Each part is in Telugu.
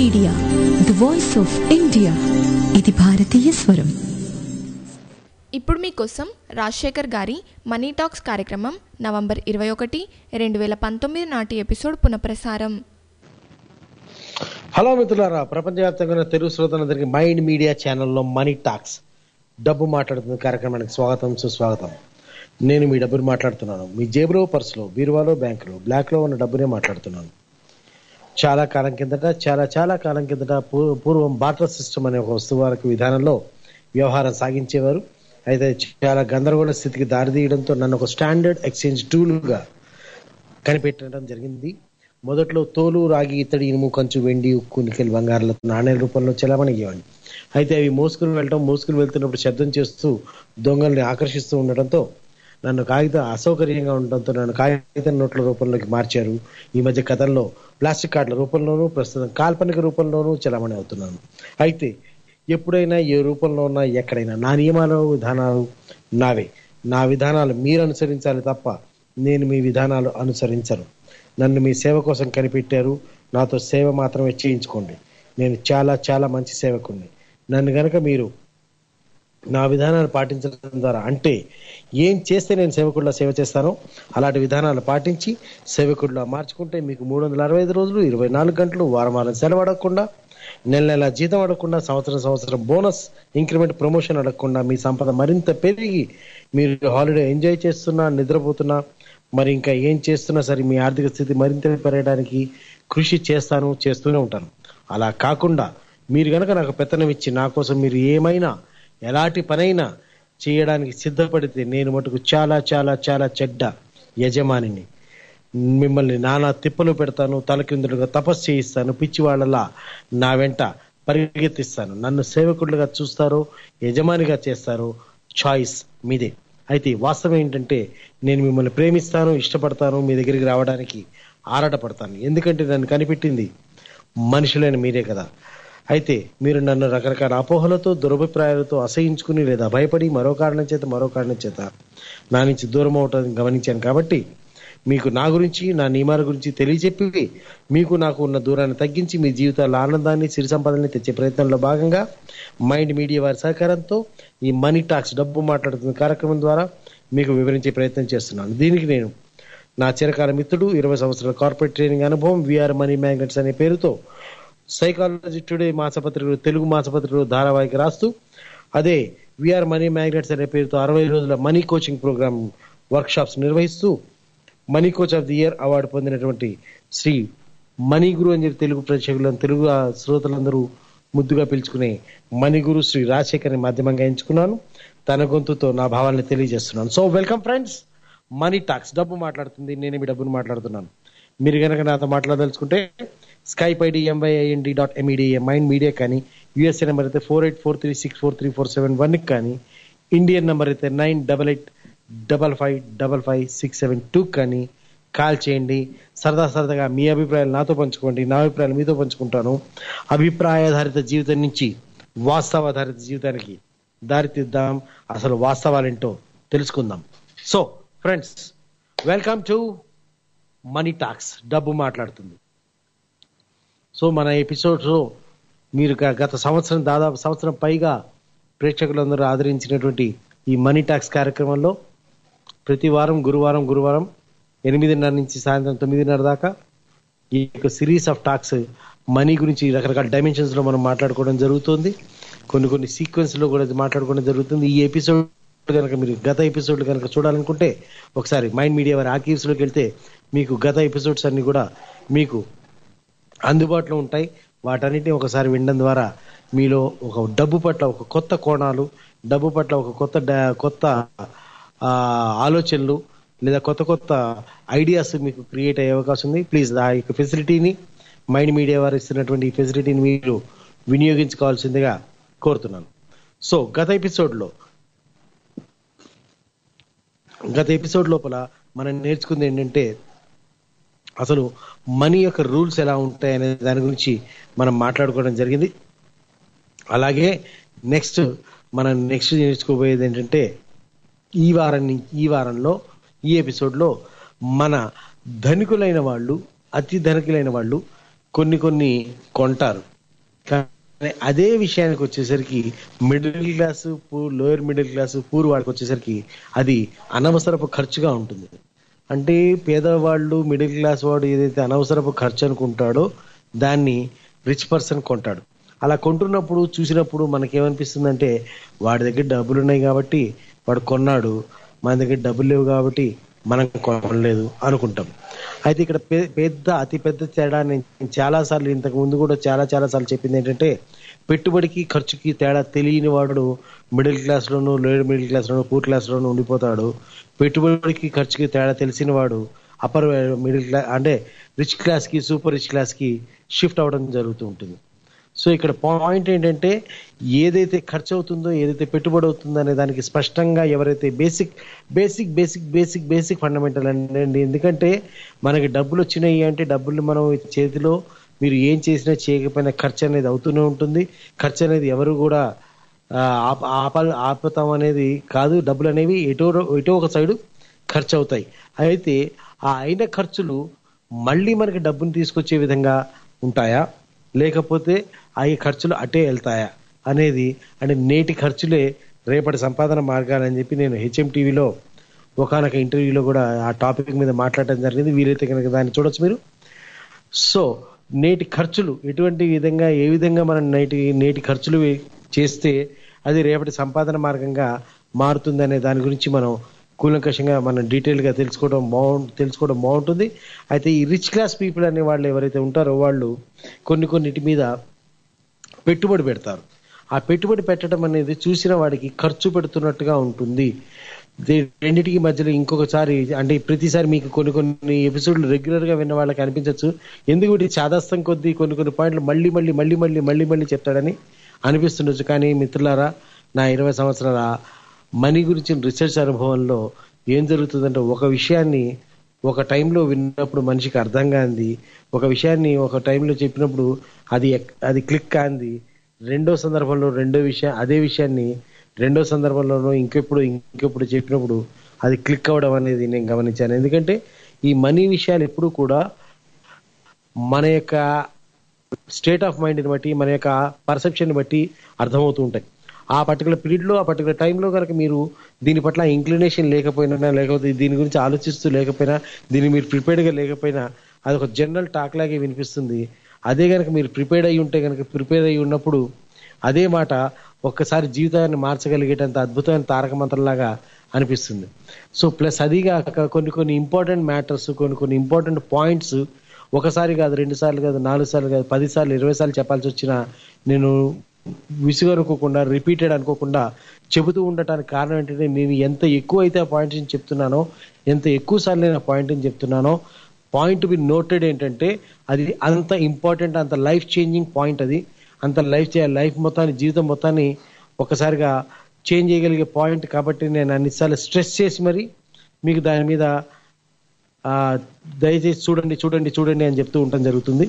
Media the voice of India ఇది భారతీయ స్వరం ఇప్పుడు మీకోసం రాజశేఖర్ గారి మనీ టాక్స్ కార్యక్రమం నవంబర్ ఇరవై ఒకటి రెండు వేల పంతొమ్మిది నాటి ఎపిసోడ్ పునఃప్రసారం హలో మిత్రులారా ప్రపంచవ్యాప్తంగా ఉన్న తెలుగు శ్రోతలందరికీ మైండ్ మీడియా ఛానల్లో మనీ టాక్స్ డబ్బు మాట్లాడుతున్న కార్యక్రమానికి స్వాగతం సుస్వాగతం నేను మీ డబ్బుని మాట్లాడుతున్నాను మీ జేబులో పర్సులో బీరువాలో బ్యాంకులో బ్లాక్లో ఉన్న డబ్బునే మాట్లాడుతున్నాను చాలా కాలం కిందట చాలా చాలా కాలం కిందట పూ- పూర్వం బాటర్ సిస్టమ్ అనే ఒక వస్తువాలకు విధానంలో వ్యవహారం సాగించేవారు అయితే చాలా గందరగోళ స్థితికి దారితీయడంతో నన్ను ఒక స్టాండర్డ్ ఎక్స్చేంజ్ టూల్గా కనిపెట్టడం జరిగింది మొదట్లో తోలు రాగి ఇత్తడి ఇనుము కంచు వెండి ఉక్కు నికెల్ బంగారాల నాణ్యాల రూపంలో చెలమణిగేవాడిని అయితే అవి మోసుకుని వెళ్ళటం మోసుకుని వెళ్తున్నప్పుడు శబ్దం చేస్తూ దొంగల్ని ఆకర్షిస్తూ ఉండటంతో నన్ను కాగిత అసౌకర్యంగా ఉండటంతో నన్ను కాగిత నోట్ల రూపంలోకి మార్చారు ఈ మధ్య కథల్లో ప్లాస్టిక్ కార్డుల రూపంలోనూ ప్రస్తుతం కాల్పనిక రూపంలోనూ చలామణి అవుతున్నాను అయితే ఎప్పుడైనా ఏ రూపంలో ఉన్నా ఎక్కడైనా నా నియమాలు విధానాలు నావే నా విధానాలు మీరు అనుసరించాలి తప్ప నేను మీ విధానాలు అనుసరించను నన్ను మీ సేవ కోసం కనిపెట్టారు నాతో సేవ మాత్రమే చేయించుకోండి నేను చాలా చాలా మంచి సేవకుణ్ణి నన్ను గనక మీరు నా విధానాలు పాటించడం ద్వారా అంటే ఏం చేస్తే నేను సేవకుడిలో సేవ చేస్తానో అలాంటి విధానాలు పాటించి సేవకుడిలో మార్చుకుంటే మీకు మూడు వందల అరవై ఐదు రోజులు ఇరవై నాలుగు గంటలు వారం వారం సెలవు అడగకుండా నెల నెల జీతం అడగకుండా సంవత్సరం సంవత్సరం బోనస్ ఇంక్రిమెంట్ ప్రమోషన్ అడగకుండా మీ సంపద మరింత పెరిగి మీరు హాలిడే ఎంజాయ్ చేస్తున్నా నిద్రపోతున్నా మరి ఇంకా ఏం చేస్తున్నా సరే మీ ఆర్థిక స్థితి మరింత పెరగడానికి కృషి చేస్తాను చేస్తూనే ఉంటాను అలా కాకుండా మీరు గనక నాకు పెత్తనం ఇచ్చి నా కోసం మీరు ఏమైనా ఎలాంటి పనైనా చేయడానికి సిద్ధపడితే నేను మటుకు చాలా చాలా చాలా చెడ్డ యజమానిని మిమ్మల్ని నానా తిప్పలు పెడతాను తలకిందులుగా తపస్సు చేయిస్తాను పిచ్చివాళ్ళలా నా వెంట పరిగెత్తిస్తాను నన్ను సేవకుడిగా చూస్తారో యజమానిగా చేస్తారో చాయిస్ మీదే అయితే వాస్తవం ఏంటంటే నేను మిమ్మల్ని ప్రేమిస్తాను ఇష్టపడతాను మీ దగ్గరికి రావడానికి ఆరాటపడతాను ఎందుకంటే నన్ను కనిపెట్టింది మనుషులైన మీరే కదా అయితే మీరు నన్ను రకరకాల అపోహలతో దురభిప్రాయాలతో అసహించుకుని లేదా భయపడి మరో కారణం చేత మరో కారణం చేత నా నుంచి దూరం అవటం గమనించాను కాబట్టి మీకు నా గురించి నా నియమాల గురించి తెలియజెప్పి మీకు నాకు ఉన్న దూరాన్ని తగ్గించి మీ జీవితాల ఆనందాన్ని సిరి సంపదల్ని తెచ్చే ప్రయత్నంలో భాగంగా మైండ్ మీడియా వారి సహకారంతో ఈ మనీ టాక్స్ డబ్బు మాట్లాడుతున్న కార్యక్రమం ద్వారా మీకు వివరించే ప్రయత్నం చేస్తున్నాను దీనికి నేను నా చిరకాల మిత్రుడు ఇరవై సంవత్సరాల కార్పొరేట్ ట్రైనింగ్ అనుభవం విఆర్ మనీ మ్యాగ్నెట్స్ అనే పేరుతో సైకాలజీ టుడే మాసపత్రికలు తెలుగు మాసపత్రికలు ధారావాహిక రాస్తూ అదే విఆర్ మనీ మ్యాగ్నెట్స్ అనే పేరుతో అరవై రోజుల money coaching programme workshops నిర్వహిస్తూ money coach of the year award పొందినటువంటి శ్రీ మణి గురు అని చెప్పి తెలుగు ప్రేక్షకులను తెలుగు ఆ శ్రోతలందరూ ముద్దుగా పిలుచుకునే మణి గురు శ్రీ రాజశేఖర్ని మాధ్యమంగా ఎంచుకున్నాను తన గొంతుతో నా భావాలను తెలియజేస్తున్నాను so welcome friends money talks డబ్బు మాట్లాడుతుంది నేను మీ డబ్బును మాట్లాడుతున్నాను మీరు కనుక నాతో మాట్లాడదలుచుకుంటే Skype ID M Y I N D dot M E D A mind media కానీ యూఎస్ఏ నెంబర్ అయితే four eight four three six four three four seven వన్కి కానీ ఇండియన్ నెంబర్ అయితే nine double eight double five double five six seven two కానీ కాల్ చేయండి సరదా సరదాగా మీ అభిప్రాయాలు నాతో పంచుకోండి నా అభిప్రాయాలు మీతో పంచుకుంటాను అభిప్రాయాధారిత జీవితం నుంచి వాస్తవాధారిత జీవితానికి దారితీద్దాం అసలు వాస్తవాలేంటో తెలుసుకుందాం so friends welcome to money talks డబ్బు మాట్లాడుతుంది సో మన ఎపిసోడ్స్ మీరు గ- గత సంవత్సరం దాదాపు సంవత్సరం పైగా ప్రేక్షకులందరూ ఆదరించినటువంటి ఈ మనీ టాక్స్ కార్యక్రమంలో ప్రతి వారం గురువారం గురువారం ఎనిమిదిన్నర నుంచి సాయంత్రం తొమ్మిదిన్నర దాకా ఈ యొక్క సిరీస్ ఆఫ్ టాక్స్ మనీ గురించి రకరకాల డైమెన్షన్స్ లో మనం మాట్లాడుకోవడం జరుగుతుంది కొన్ని కొన్ని సీక్వెన్స్ లో కూడా మాట్లాడుకోవడం జరుగుతుంది ఈ ఎపిసోడ్ కనుక మీరు గత ఎపిసోడ్ కనుక చూడాలనుకుంటే ఒకసారి మైండ్ మీడియా వారి ఆర్కీవ్స్ లోకి వెళ్తే మీకు గత ఎపిసోడ్స్ అన్ని కూడా మీకు అందుబాటులో ఉంటాయి వాటన్నిటిని ఒకసారి వినడం ద్వారా మీలో ఒక డబ్బు పట్ల ఒక కొత్త కోణాలు డబ్బు పట్ల ఒక కొత్త డా- కొత్త ఆ, ఆలోచనలు లేదా కొత్త కొత్త ఐడియాస్ మీకు క్రియేట్ అయ్యే అవకాశం ఉంది ప్లీజ్ ఆ యొక్క ఫెసిలిటీని మైండ్ మీడియా వారు ఇస్తున్నటువంటి ఈ ఫెసిలిటీని మీరు వినియోగించుకోవాల్సిందిగా కోరుతున్నాను సో గత ఎపిసోడ్లో గత ఎపిసోడ్ లోపల మనం నేర్చుకుంది ఏంటంటే అసలు మనీ యొక్క రూల్స్ ఎలా ఉంటాయి అనే దాని గురించి మనం మాట్లాడుకోవడం జరిగింది అలాగే నెక్స్ట్ మనం నెక్స్ట్ నేర్చుకోబోయేది ఏంటంటే ఈ వారం నుంచి ఈ వారంలో ఈ ఎపిసోడ్లో మన ధనికులైన వాళ్ళు అతి ధనికులైన వాళ్ళు కొన్ని కొన్ని కొంటారు కానీ అదే విషయానికి వచ్చేసరికి middle class lower middle class poor వాడికి వచ్చేసరికి అది అనవసరపు ఖర్చుగా ఉంటుంది అంటే పేదవాళ్ళు మిడిల్ క్లాస్ వాడు ఏదైతే అనవసరపు ఖర్చు అనుకుంటాడో దాన్ని రిచ్ పర్సన్ కొంటాడు అలా కొంటున్నప్పుడు చూసినప్పుడు మనకేమనిపిస్తుందంటే వాడి దగ్గర డబ్బులు ఉన్నాయి కాబట్టి వాడు కొన్నాడు మన దగ్గర డబ్బులు లేవు కాబట్టి మనం కొనలేదు అనుకుంటాం అయితే ఇక్కడ పె- పెద్ద అతి పెద్ద తేడా నేను చాలా సార్లు ఇంతకు ముందు కూడా చాలా చాలా సార్లు చెప్పింది ఏంటంటే పెట్టుబడికి ఖర్చుకి తేడా తెలియని వాడు మిడిల్ క్లాస్ లోను లోయర్ మిడిల్ క్లాస్ లోను పూర్ క్లాస్ లోను ఉండిపోతాడు పెట్టుబడికి ఖర్చుకి తేడా తెలిసిన వాడు అప్పర్ మిడిల్ క్లాస్ అంటే రిచ్ క్లాస్ కి సూపర్ రిచ్ క్లాస్ కి షిఫ్ట్ అవ్వడం జరుగుతూ ఉంటుంది సో ఇక్కడ పాయింట్ ఏంటంటే ఏదైతే ఖర్చు అవుతుందో ఏదైతే పెట్టుబడి అవుతుందో అనే దానికి స్పష్టంగా ఎవరైతే basic basic basic basic basic fundamental అండి ఎందుకంటే మనకి డబ్బులు వచ్చినాయి అంటే డబ్బులు మనం చేతిలో మీరు ఏం చేసినా చేయకపోయినా ఖర్చు అనేది అవుతూనే ఉంటుంది ఖర్చు అనేది ఎవరు కూడా ఆ, ఆప ఆపాల ఆపుతాం అనేది కాదు డబ్బులు అనేవి ఎటో ఎటో ఒక సైడు ఖర్చు అవుతాయి అయితే ఆ అయిన ఖర్చులు మళ్ళీ మనకి డబ్బును తీసుకొచ్చే విధంగా ఉంటాయా లేకపోతే ఆ ఈ ఖర్చులు అటే వెళ్తాయా అనేది అంటే నేటి ఖర్చులే రేపటి సంపాదన మార్గాలని చెప్పి నేను హెచ్ఎం టీవీలో ఒకనొక ఇంటర్వ్యూలో కూడా ఆ టాపిక్ మీద మాట్లాడటం జరిగింది వీలైతే కనుక దాన్ని చూడొచ్చు మీరు సో నేటి ఖర్చులు ఎటువంటి విధంగా ఏ విధంగా మనం నేటి నేటి ఖర్చులు చేస్తే అది రేపటి సంపాదన మార్గంగా మారుతుందనే దాని గురించి మనం కూలంకషంగా మనం డీటెయిల్ గా తెలుసుకోవడం బాగు తెలుసుకోవడం బాగుంటుంది అయితే ఈ రిచ్ క్లాస్ పీపుల్ అనే వాళ్ళు ఎవరైతే ఉంటారో వాళ్ళు కొన్ని కొన్నిటి మీద పెట్టుబడి పెడతారు ఆ పెట్టుబడి పెట్టడం అనేది చూసిన వాడికి ఖర్చు పెడుతున్నట్టుగా ఉంటుంది దీ- రెండిటికి మధ్యలో ఇంకొకసారి అంటే ప్రతిసారి మీకు కొన్ని కొన్ని ఎపిసోడ్లు రెగ్యులర్ గా విన్న వాళ్ళకి అనిపించవచ్చు ఎందుకు వీటి చాదస్తం కొద్దీ కొన్ని కొన్ని పాయింట్లు మళ్ళీ మళ్ళీ మళ్ళీ మళ్ళీ మళ్ళీ మళ్ళీ చెప్తాడని అనిపిస్తుండొచ్చు కానీ మిత్రులారా నా ఇరవై సంవత్సరాల మనీ గురించిన రీసెర్చ్ అనుభవంలో ఏం జరుగుతుందంటే ఒక విషయాన్ని ఒక టైంలో విన్నప్పుడు మనిషికి అర్థం కాంది ఒక విషయాన్ని ఒక టైంలో చెప్పినప్పుడు అది ఎక్- అది క్లిక్ కాంది రెండో సందర్భంలో రెండో విషయం అదే విషయాన్ని రెండో సందర్భంలోనూ ఇంకెప్పుడు ఇంకెప్పుడు చెప్పినప్పుడు అది క్లిక్ అవ్వడం అనేది నేను గమనించాను ఎందుకంటే ఈ మనీ విషయాలు ఎప్పుడు కూడా మన యొక్క స్టేట్ ఆఫ్ మైండ్ని బట్టి మన యొక్క పర్సెప్షన్ బట్టి అర్థమవుతూ ఉంటాయి ఆ పర్టికులర్ పీరియడ్ లో ఆ పర్టికులర్ టైంలో కనుక మీరు దీని పట్ల ఇంక్లినేషన్ లేకపోయినా లేకపోతే దీని గురించి ఆలోచిస్తూ లేకపోయినా దీన్ని మీరు ప్రిపేర్డ్ గా లేకపోయినా అది ఒక జనరల్ టాక్ లాగే వినిపిస్తుంది అదే కనుక మీరు ప్రిపేర్డ్ అయి ఉంటే కనుక ప్రిపేర్ అయి ఉన్నప్పుడు అదే మాట ఒక్కసారి జీవితాన్ని మార్చగలిగేటంత అద్భుతమైన తారక మంత్రంలాగా అనిపిస్తుంది సో ప్లస్ అదిగాక కొన్ని కొన్ని ఇంపార్టెంట్ మ్యాటర్స్ కొన్ని కొన్ని ఇంపార్టెంట్ పాయింట్స్ ఒకసారి కాదు రెండు సార్లు కాదు నాలుగు సార్లు కాదు పది సార్లు ఇరవై సార్లు చెప్పాల్సి వచ్చినా నేను విసుగు అనుకోకుండా రిపీటెడ్ అనుకోకుండా చెబుతూ ఉండటానికి కారణం ఏంటంటే నేను ఎంత ఎక్కువ అయితే ఆ పాయింట్స్ చెప్తున్నానో ఎంత ఎక్కువ సార్లు నేను ఆ పాయింట్ చెప్తున్నానో పాయింట్ బి నోటెడ్ ఏంటంటే అది అంత ఇంపార్టెంట్ అంత లైఫ్ చేంజింగ్ పాయింట్ అది అంత లైఫ్ లైఫ్ మొత్తాన్ని జీవితం మొత్తాన్ని ఒకసారిగా చేంజ్ చేయగలిగే పాయింట్ కాబట్టి నేను అన్నిసార్లు స్ట్రెస్ చేసి మరి మీకు దాని మీద ఆ, దయచేసి చూడండి చూడండి చూడండి అని చెప్తూ ఉండటం జరుగుతుంది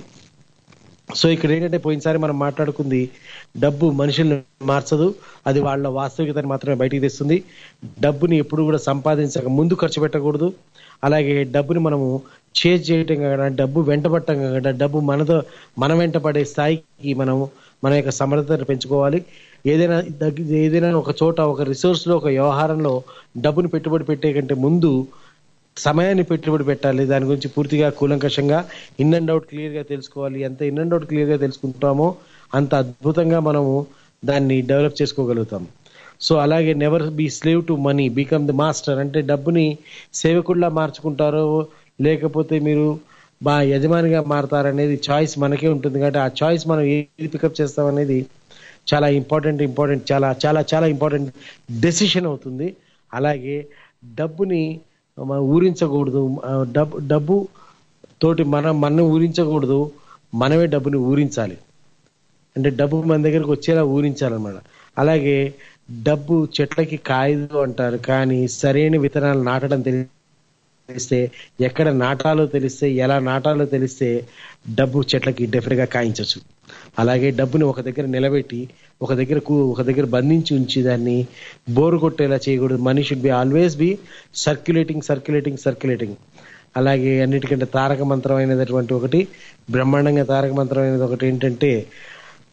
సో ఇక్కడ ఏంటంటే పోయినసారి మనం మాట్లాడుకుంది డబ్బు మనుషుల్ని మార్చదు అది వాళ్ళ వాస్తవికతని మాత్రమే బయటికి తెస్తుంది డబ్బుని ఎప్పుడు కూడా సంపాదించక ముందు ఖర్చు పెట్టకూడదు అలాగే డబ్బుని మనము చేజ్ చేయటం కాకుండా డబ్బు వెంటబట్టం కాకుండా డబ్బు మనతో మన వెంట పడే స్థాయికి మనం మన యొక్క సమర్థతను పెంచుకోవాలి ఏదైనా దగ్గ- ఏదైనా ఒక చోట ఒక రిసోర్స్ లో ఒక వ్యవహారంలో డబ్బుని పెట్టుబడి పెట్టే కంటే ముందు సమయాన్ని పెట్టుబడి పెట్టాలి దాని గురించి పూర్తిగా కూలంకషంగా ఇన్ అండ్ అవుట్ క్లియర్ గా తెలుసుకోవాలి ఎంత ఇన్ అండ్ అవుట్ క్లియర్ గా తెలుసుకుంటామో అంత అద్భుతంగా మనము దాన్ని డెవలప్ చేసుకోగలుగుతాం సో అలాగే never be slave to money become the master అంటే డబ్బుని సేవకుల్లా మార్చుకుంటారో లేకపోతే మీరు బా యజమానిగా మారతారనేది చాయిస్ మనకే ఉంటుంది కాబట్టి ఆ చాయిస్ మనం ఏది పికప్ చేస్తాం అనేది చాలా ఇంపార్టెంట్ ఇంపార్టెంట్ చాలా చాలా చాలా ఇంపార్టెంట్ డెసిషన్ అవుతుంది అలాగే డబ్బుని మనం ఊరించకూడదు ఆ, డబ్బు డబ్బు తోటి మనం మనం ఊరించకూడదు మనమే డబ్బుని ఊరించాలి అంటే డబ్బు మన దగ్గరకు వచ్చేలా ఊరించాలన్నమాట అలాగే డబ్బు చెట్లకి కాయదు అంటారు కానీ సరైన విత్తనాలు నాటడం తెలిస్తే ఎక్కడ నాటాలో తెలిస్తే ఎలా నాటాలో తెలిస్తే డబ్బు చెట్లకి డెఫినెట్ గా కాయించవచ్చు అలాగే డబ్బుని ఒక దగ్గర నిలబెట్టి ఒక దగ్గర కూ- ఒక దగ్గర బంధించి ఉంచి దాన్ని బోరు కొట్టేలా చేయకూడదు money should be always be circulating circulating circulating అలాగే అన్నిటికంటే తారక మంత్రం అయినటువంటి ఒకటి బ్రహ్మాండంగా తారక మంత్రం అయినది ఒకటి ఏంటంటే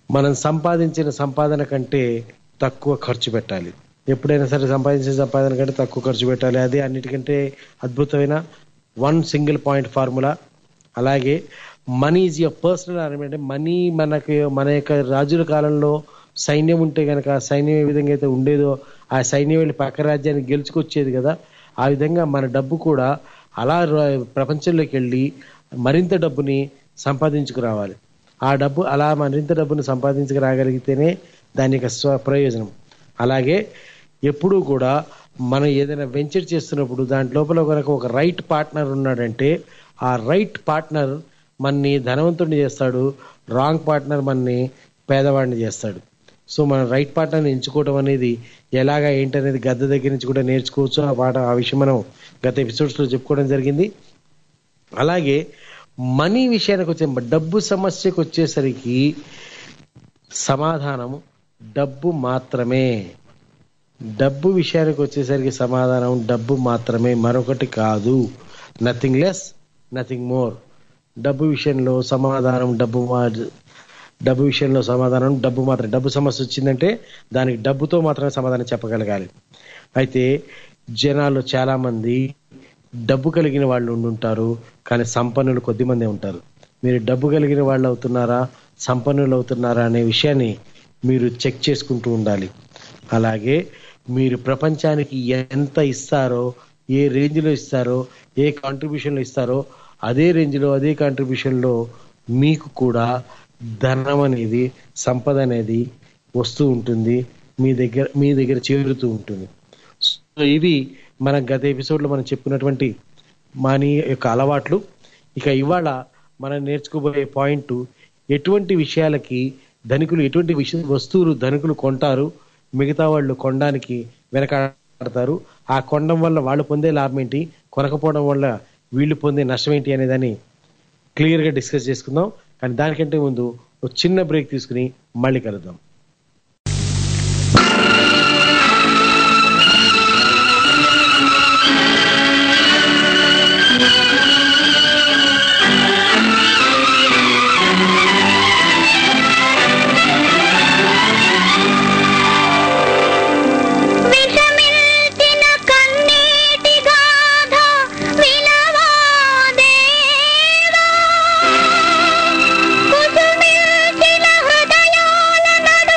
మనం సంపాదించిన సంపాదన కంటే తక్కువ ఖర్చు పెట్టాలి ఎప్పుడైనా సరే సంపాదించిన సంపాదన కంటే తక్కువ ఖర్చు పెట్టాలి అదే అన్నిటికంటే అద్భుతమైన వన్ సింగిల్ పాయింట్ ఫార్ములా అలాగే money is your personal army అంటే మనీ మనకి మన యొక్క రాజుల కాలంలో సైన్యం ఉంటే కనుక ఆ సైన్యం ఏ విధంగా అయితే ఉండేదో ఆ సైన్యం వెళ్ళి పక్క రాజ్యాన్ని గెలుచుకొచ్చేది కదా ఆ విధంగా మన డబ్బు కూడా అలా ర- ప్రపంచంలోకి వెళ్ళి మరింత డబ్బుని సంపాదించుకురావాలి ఆ డబ్బు అలా మరింత డబ్బుని సంపాదించుకురాగలిగితేనే దాని యొక్క స్వ ప్రయోజనం అలాగే ఎప్పుడూ కూడా మనం ఏదైనా వెంచర్ చేస్తున్నప్పుడు దాంట్ లోపల కనుక ఒక రైట్ పార్ట్నర్ ఉన్నాడంటే ఆ రైట్ పార్ట్నర్ మనని ధనవంతుడిని చేస్తాడు రాంగ్ పార్ట్నర్ మనని పేదవాడిని చేస్తాడు సో మనం రైట్ పార్ట్నర్ని ఎంచుకోవడం అనేది ఎలాగా ఏంటనేది గద్ద దగ్గర నుంచి కూడా నేర్చుకోవచ్చు ఆ పాట ఆ విషయం మనం గత ఎపిసోడ్స్లో చెప్పుకోవడం జరిగింది అలాగే మనీ విషయానికి వచ్చే డబ్బు సమస్యకు వచ్చేసరికి సమాధానం డబ్బు మాత్రమే డబ్బు విషయానికి వచ్చేసరికి సమాధానం డబ్బు మాత్రమే మరొకటి కాదు నథింగ్ లెస్ నథింగ్ మోర్ డబ్బు విషయంలో సమాధానం డబ్బు మా- డబ్బు విషయంలో సమాధానం డబ్బు మాత్రమే డబ్బు సమస్య వచ్చిందంటే దానికి డబ్బుతో మాత్రమే సమాధానం చెప్పగలగాలి అయితే జనాలు చాలా మంది డబ్బు కలిగిన వాళ్ళు ఉండుంటారు కానీ సంపన్నులు కొద్ది మందే ఉంటారు మీరు డబ్బు కలిగిన వాళ్ళు అవుతున్నారా సంపన్నులు అవుతున్నారా అనే విషయాన్ని మీరు చెక్ చేసుకుంటూ ఉండాలి అలాగే మీరు ప్రపంచానికి ఎంత ఇస్తారో ఏ రేంజ్లో ఇస్తారో ఏ కాంట్రిబ్యూషన్లో ఇస్తారో అదే రేంజ్లో అదే కాంట్రిబ్యూషన్లో మీకు కూడా ధనం అనేది సంపద అనేది వస్తూ ఉంటుంది మీ దగ్గర మీ దగ్గర చేరుతూ ఉంటుంది సో ఇవి మన గత ఎపిసోడ్లో మనం చెప్పుకున్నటువంటి మనీ యొక్క అలవాట్లు ఇక ఇవాళ మనం నేర్చుకోబోయే పాయింట్ ఎటువంటి విషయాలకి ధనికులు ఎటువంటి విష వస్తువులు ధనికులు కొంటారు మిగతా వాళ్ళు కొనడానికి వెనకాడతారు ఆ కొనడం వల్ల వాళ్ళు పొందే లాభం ఏంటి కొనకపోవడం వల్ల వీళ్ళు పొందే నష్టం ఏంటి అనేదాన్ని క్లియర్ గా డిస్కస్ చేసుకుందాం కానీ దానికంటే ముందు ఒక చిన్న బ్రేక్ తీసుకుని మళ్ళీ కలుద్దాం విషమిల్చిన కన్నీటి గాథ వినవా దేవా కుసుమిల్చిన హృదయాల నడక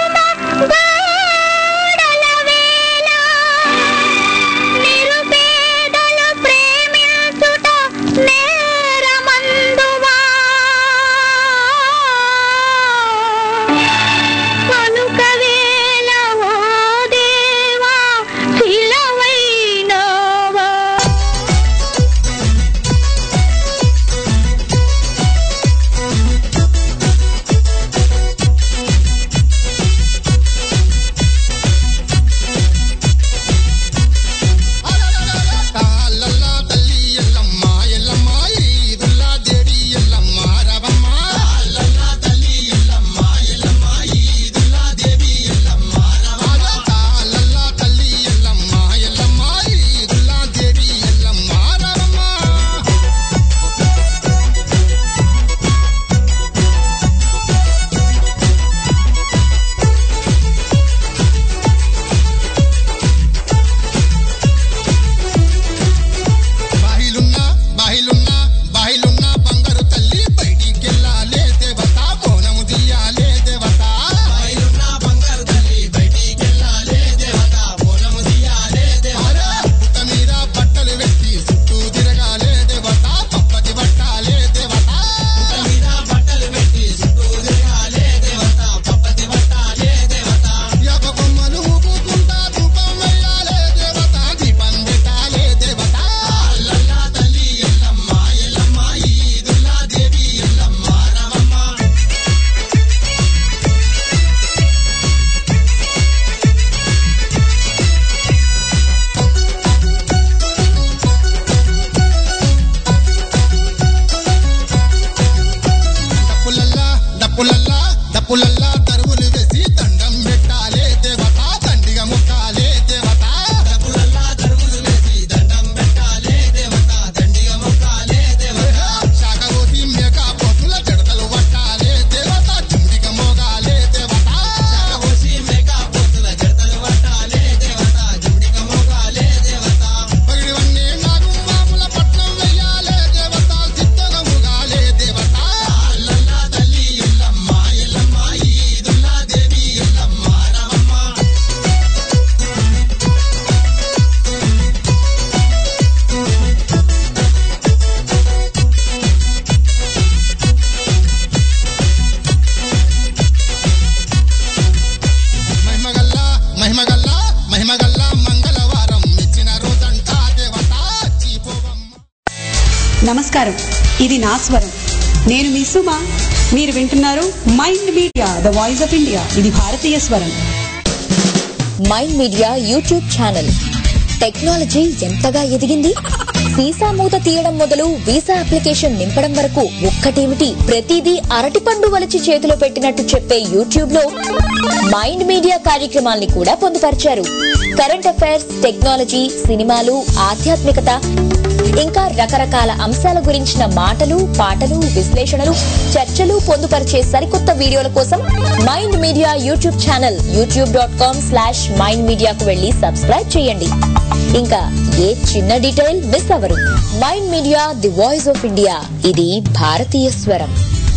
నమస్కారం ఇది నా స్వరం నేను మీ సుమ మీరు వింటున్నారు mind media the voice of India ఇది భారతీయ స్వరం mind media YouTube channel technology ఎంతగా ఎదిగింది వీసా మూత తీయడం మొదలు వీసా అప్లికేషన్ నింపడం వరకు ఒక్కటేమిటి ప్రతిదీ అరటిపండు వలిచి చేతిలో పెట్టినట్టు చెప్పే యూట్యూబ్ లో మైండ్ మీడియా కార్యక్రమాల్ని కూడా పొందుపరిచారు కరెంట్ అఫైర్స్ టెక్నాలజీ సినిమాలు ఆధ్యాత్మికత ఇంకా రకరకాల అంశాల గురించిన మాటలు పాటలు విశ్లేషణలు చర్చలు పొందుపరిచే సరికొత్త వీడియోల కోసం mind media YouTube channel YouTube dot com slash mind మీడియాకు వెళ్లి సబ్స్క్రైబ్ చేయండి ఇంకా ఏ చిన్న డీటెయిల్ మిస్ అవ్వరు mind media the voice of India ఇది భారతీయ స్వరం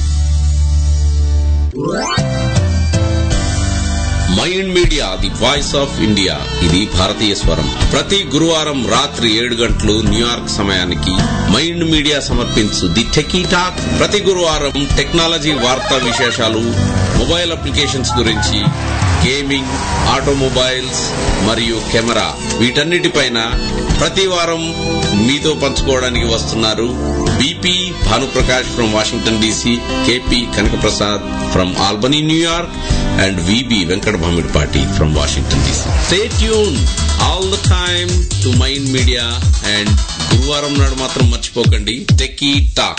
mind media the voice of India ఇది భారతీయ స్వరం ప్రతి గురువారం రాత్రి ఏడు గంటలు న్యూయార్క్ సమయానికి మైండ్ మీడియా సమర్పించు ది టెకీ టాక్ ప్రతి గురువారం టెక్నాలజీ వార్తా విశేషాలు మొబైల్ అప్లికేషన్స్ గురించి గేమింగ్ ఆటోమొబైల్స్ మరియు కెమెరా వీటన్నిటిపైన ప్రతి వారం మీతో పంచుకోవడానికి వస్తున్నారు BP Bhanuprakash from Washington DC KP Kanakaprasad from Albany New York and VB Venkat Bhamidpati from Washington DC. Stay tuned all the time to Mind Media and గురువారం నాడు మాత్రం మర్చిపోకండి టెక్కీ టాక్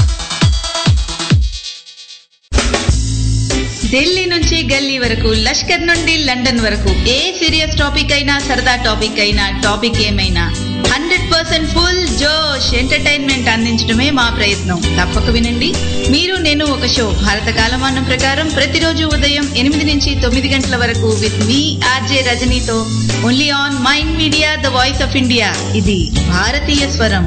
ఢిల్లీ నుంచి గల్లీ వరకు లష్కర్ నుండి లండన్ వరకు ఏ సీరియస్ టాపిక్ అయినా సరదా టాపిక్ అయినా టాపిక్ ఏమైనా హండ్రెడ్ పర్సెంట్ ఫుల్ జోష్ ఎంటర్టైన్మెంట్ అందించడమే మా ప్రయత్నం తప్పక వినండి మీరు నేను ఒక షో భారత కాలమానం ప్రకారం ప్రతిరోజు ఉదయం ఎనిమిది నుంచి తొమ్మిది గంటల వరకు విత్ మీ ఆర్జే రజనీతో only on mind media the voice of India ఇది భారతీయ స్వరం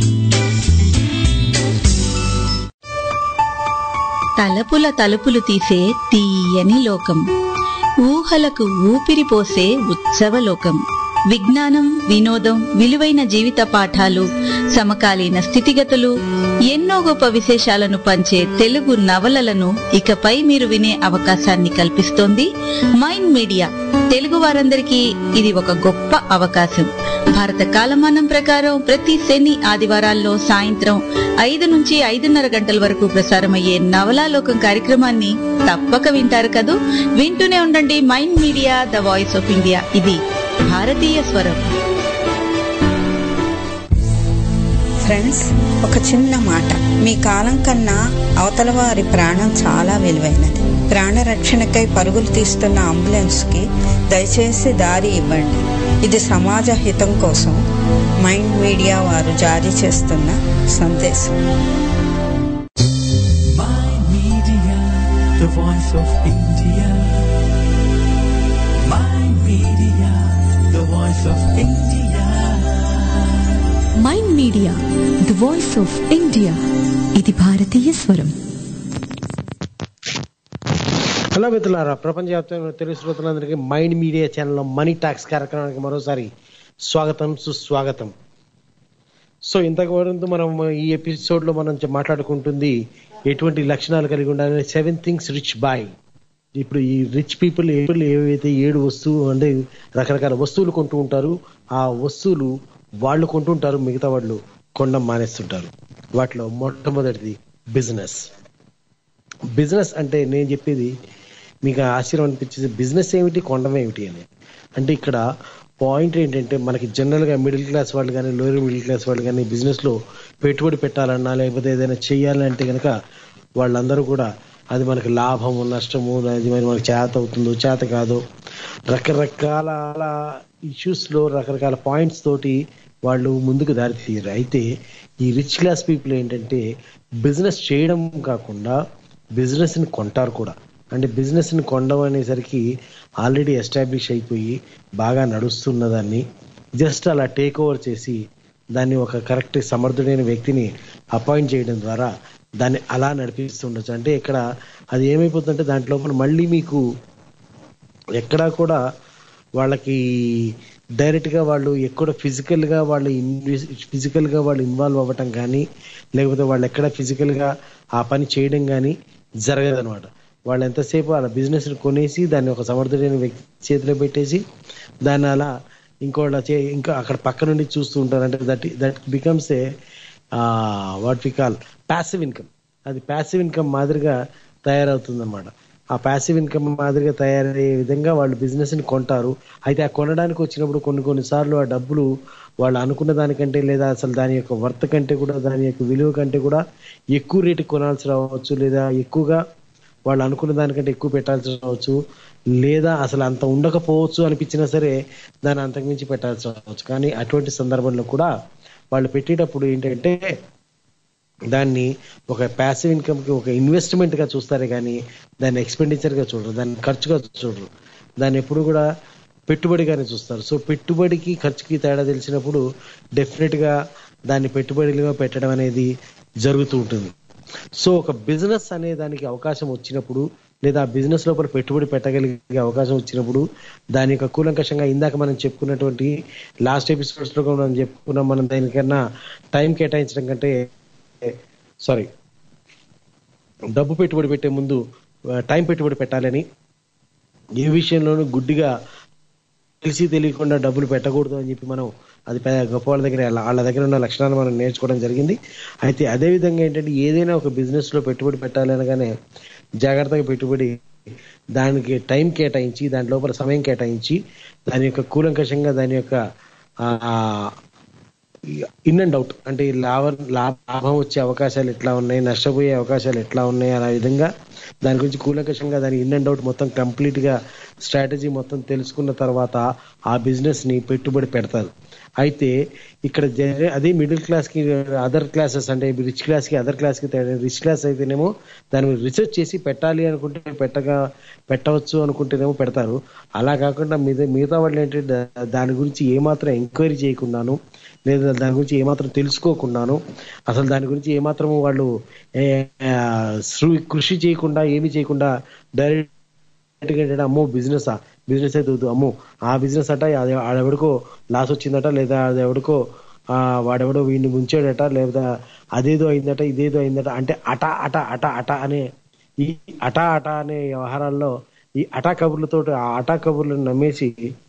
తలపుల తలుపులు తీసే తీయని లోకం ఊహలకు ఊపిరి పోసే ఉత్సవలోకం విజ్ఞానం వినోదం విలువైన జీవిత పాఠాలు సమకాలీన స్థితిగతులు ఎన్నో గొప్ప విశేషాలను పంచే తెలుగు నవలలను ఇకపై మీరు వినే అవకాశాన్ని కల్పిస్తోంది మైండ్ మీడియా తెలుగు వారందరికీ ఇది ఒక గొప్ప అవకాశం భారత కాలమానం ప్రకారం ప్రతి శని ఆదివారాల్లో సాయంత్రం ఐదు నుంచి ఐదున్నర గంటల వరకు ప్రసారమయ్యే నవలాలోకం కార్యక్రమాన్ని తప్పక వింటారు కదూ వింటూనే ఉండండి mind media the voice of India ఇది భారతీయ స్వరం ఫ్రెండ్స్ ఒక చిన్న మాట మీ కాలం కన్నా అవతల వారి ప్రాణం చాలా విలువైనది ప్రాణ రక్షణకై పరుగులు తీస్తున్న అంబులెన్స్ కి దయచేసి దారి ఇవ్వండి ఇది సమాజ హితం కోసం మైండ్ మీడియా వారు జారీ చేస్తున్న సందేశం Media, the voice of India. Mind Media, the voice of India. Mind media the voice of India ఇది భారతీయ స్వరం హలో మిత్రులారా ప్రపంచవ్యాప్తంగా తెలుగు శ్రోతలందరికీ మైండ్ మీడియా ఛానల్లో మనీ టాక్స్ కార్యక్రమానికి మరోసారి స్వాగతం సుస్వాగతం సో ఇంతవరకు మనం ఈ ఎపిసోడ్ లో మనం చె- మాట్లాడుకుంటుంది ఎటువంటి లక్షణాలు కలిగి ఉండాలి సెవెన్ థింగ్స్ రిచ్ బాయ్ ఇప్పుడు ఈ రిచ్ పీపుల్ ఏవైతే ఏడు వస్తువు అంటే రకరకాల వస్తువులు కొంటూ ఉంటారు ఆ వస్తువులు వాళ్ళు కొంటుంటారు మిగతా వాళ్ళు కొనడం మానేస్తుంటారు వాటిలో మొట్టమొదటిది బిజినెస్ బిజినెస్ అంటే నేను చెప్పేది మీకు ఆశ్చర్యం అనిపించేది బిజినెస్ ఏమిటి కొండం ఏమిటి అని అంటే ఇక్కడ పాయింట్ ఏంటంటే మనకి జనరల్ గా మిడిల్ క్లాస్ వాళ్ళు కానీ లోయర్ మిడిల్ క్లాస్ వాళ్ళు కానీ బిజినెస్ లో పెట్టుబడి పెట్టాలన్నా లేకపోతే ఏదైనా చేయాలంటే కనుక వాళ్ళందరూ కూడా అది మనకి లాభము నష్టము అది మరి మనకి చేత అవుతుందో చేత కాదో రకరకాల ఇష్యూస్ లో రకరకాల పాయింట్స్ తోటి వాళ్ళు ముందుకు దారి తీయరు అయితే ఈ రిచ్ క్లాస్ పీపుల్ ఏంటంటే బిజినెస్ చేయడం కాకుండా బిజినెస్ ని కొంటారు కూడా అంటే బిజినెస్ ని కొనడం అనేసరికి ఆల్రెడీ ఎస్టాబ్లిష్ అయిపోయి బాగా నడుస్తున్న దాన్ని జస్ట్ అలా టేక్ ఓవర్ చేసి దాన్ని ఒక కరెక్ట్ సమర్థుడైన వ్యక్తిని అపాయింట్ చేయడం ద్వారా దాన్ని అలా నడిపిస్తుండొచ్చు అంటే ఇక్కడ అది ఏమైపోతుందంటే దాంట్లో మళ్ళీ మీకు ఎక్కడా కూడా వాళ్ళకి డైరెక్ట్ గా వాళ్ళు ఎక్కడ ఫిజికల్ గా వాళ్ళు ఫిజికల్ గా వాళ్ళు ఇన్వాల్వ్ అవ్వటం కానీ లేకపోతే వాళ్ళు ఎక్కడ ఫిజికల్ గా ఆ పని చేయడం కానీ జరగదనమాట వాళ్ళు ఎంతసేపు వాళ్ళ బిజినెస్ ని కొనేసి దాన్ని ఒక సమర్థుడైన వ్యక్తి చేతిలో పెట్టేసి దాన్ని అలా ఇంకోళ్ళ చే ఇంకా అక్కడ పక్క నుండి చూస్తూ ఉంటారు అంటే that that becomes a what we call passive income అది ప్యాసివ్ ఇన్కమ్ మాదిరిగా తయారవుతుంది ఆ ప్యాసివ్ ఇన్కమ్ మాదిరిగా తయారయ్యే విధంగా వాళ్ళు బిజినెస్ ని కొంటారు అయితే ఆ కొనడానికి వచ్చినప్పుడు కొన్ని కొన్నిసార్లు ఆ డబ్బులు వాళ్ళు అనుకున్న దానికంటే లేదా అసలు దాని యొక్క వర్త్ కంటే కూడా దాని యొక్క విలువ కంటే కూడా ఎక్కువ రేటు కొనాల్సి రావచ్చు లేదా ఎక్కువగా వాళ్ళు అనుకున్న దానికంటే ఎక్కువ పెట్టాల్సి రావచ్చు లేదా అసలు అంత ఉండకపోవచ్చు అనిపించినా సరే దాన్ని అంతకుమించి పెట్టాల్సి రావచ్చు కానీ అటువంటి సందర్భంలో కూడా వాళ్ళు పెట్టేటప్పుడు ఏంటంటే దాన్ని ఒక ప్యాసివ్ ఇన్కమ్ కి ఒక ఇన్వెస్ట్మెంట్ గా చూస్తారే కానీ దాన్ని ఎక్స్పెండిచర్ గా చూడరు దాన్ని ఖర్చుగా చూడరు దాన్ని ఎప్పుడు కూడా పెట్టుబడిగానే చూస్తారు సో పెట్టుబడికి ఖర్చుకి తేడా తెలిసినప్పుడు డెఫినెట్ గా దాన్ని పెట్టుబడిగా పెట్టడం అనేది జరుగుతూ ఉంటుంది సో ఒక బిజినెస్ అనే దానికి అవకాశం వచ్చినప్పుడు లేదా ఆ బిజినెస్ లోపల పెట్టుబడి పెట్టగలిగే అవకాశం వచ్చినప్పుడు దాని యొక్క కూలంకషంగా ఇందాక మనం చెప్పుకున్నటువంటి లాస్ట్ ఎపిసోడ్స్ లో కూడా మనం చెప్పుకున్నాం మనం దానికన్నా టైం కేటాయించడం కంటే సారీ డబ్బు పెట్టుబడి పెట్టే ముందు ఆ, టైం పెట్టుబడి పెట్టాలని ఏ విషయంలోనూ గుడ్డిగా తెలిసి తెలియకుండా డబ్బులు పెట్టకూడదు అని చెప్పి మనం అది పెద్ద గొప్ప వాళ్ళ దగ్గర వాళ్ళ- వాళ్ళ దగ్గర ఉన్న లక్షణాలు మనం నేర్చుకోవడం జరిగింది అయితే అదే విధంగా ఏంటంటే ఏదైనా ఒక బిజినెస్ లో పెట్టుబడి పెట్టాలి అనగానే జాగ్రత్తగా పెట్టుబడి దానికి టైం కేటాయించి దాని లోపల సమయం కేటాయించి దాని యొక్క కూలంకషంగా దాని యొక్క ఇన్ అండ్ అవుట్ అంటే ఈ లాభ లాభం వచ్చే అవకాశాలు ఎట్లా ఉన్నాయి నష్టపోయే అవకాశాలు ఎట్లా ఉన్నాయి అనే విధంగా దాని గురించి కూలంకషంగా దాని ఇన్ అండ్ అవుట్ మొత్తం కంప్లీట్ గా స్ట్రాటజీ మొత్తం తెలుసుకున్న తర్వాత ఆ బిజినెస్ ని పెట్టుబడి పెడతారు అయితే ఇక్కడ జన- అదే మిడిల్ క్లాస్ కి అదర్ క్లాసెస్ అంటే రిచ్ క్లాస్ కి అదర్ క్లాస్ కి రిచ్ క్లాస్ అయితేనేమో దాని మీద రీసెర్చ్ చేసి పెట్టాలి అనుకుంటే పెట్టగా పెట్టవచ్చు అనుకుంటేనేమో పెడతారు అలా కాకుండా మిగతా మిగతా వాళ్ళు ఏంటంటే దా- దాని గురించి ఏమాత్రం ఎంక్వైరీ చేయకుండాను లేదా దాని గురించి ఏమాత్రం తెలుసుకోకుండాను అసలు దాని గురించి ఏమాత్రం వాళ్ళు ఏ, ఆ, శృ- కృషి చేయకుండా ఏమీ చేయకుండా డైరెక్ట్ ఏంటంటే అమ్మో బిజినెస్ బిజినెస్ అయితే వద్దు అమ్మో ఆ బిజినెస్ అట అది ఆడెవడికో లాస్ వచ్చిందట లేదా అది ఎవడికో ఆ, వాడెవడో వీడిని ముంచాడట లేదా అదేదో అయిందట ఇదేదో అయిందట అంటే అట అట అట అట అనే ఈ అట అట అనే వ్యవహారాల్లో ఈ అటా కబుర్లతో ఆ అటా కబుర్లను నమ్మేసి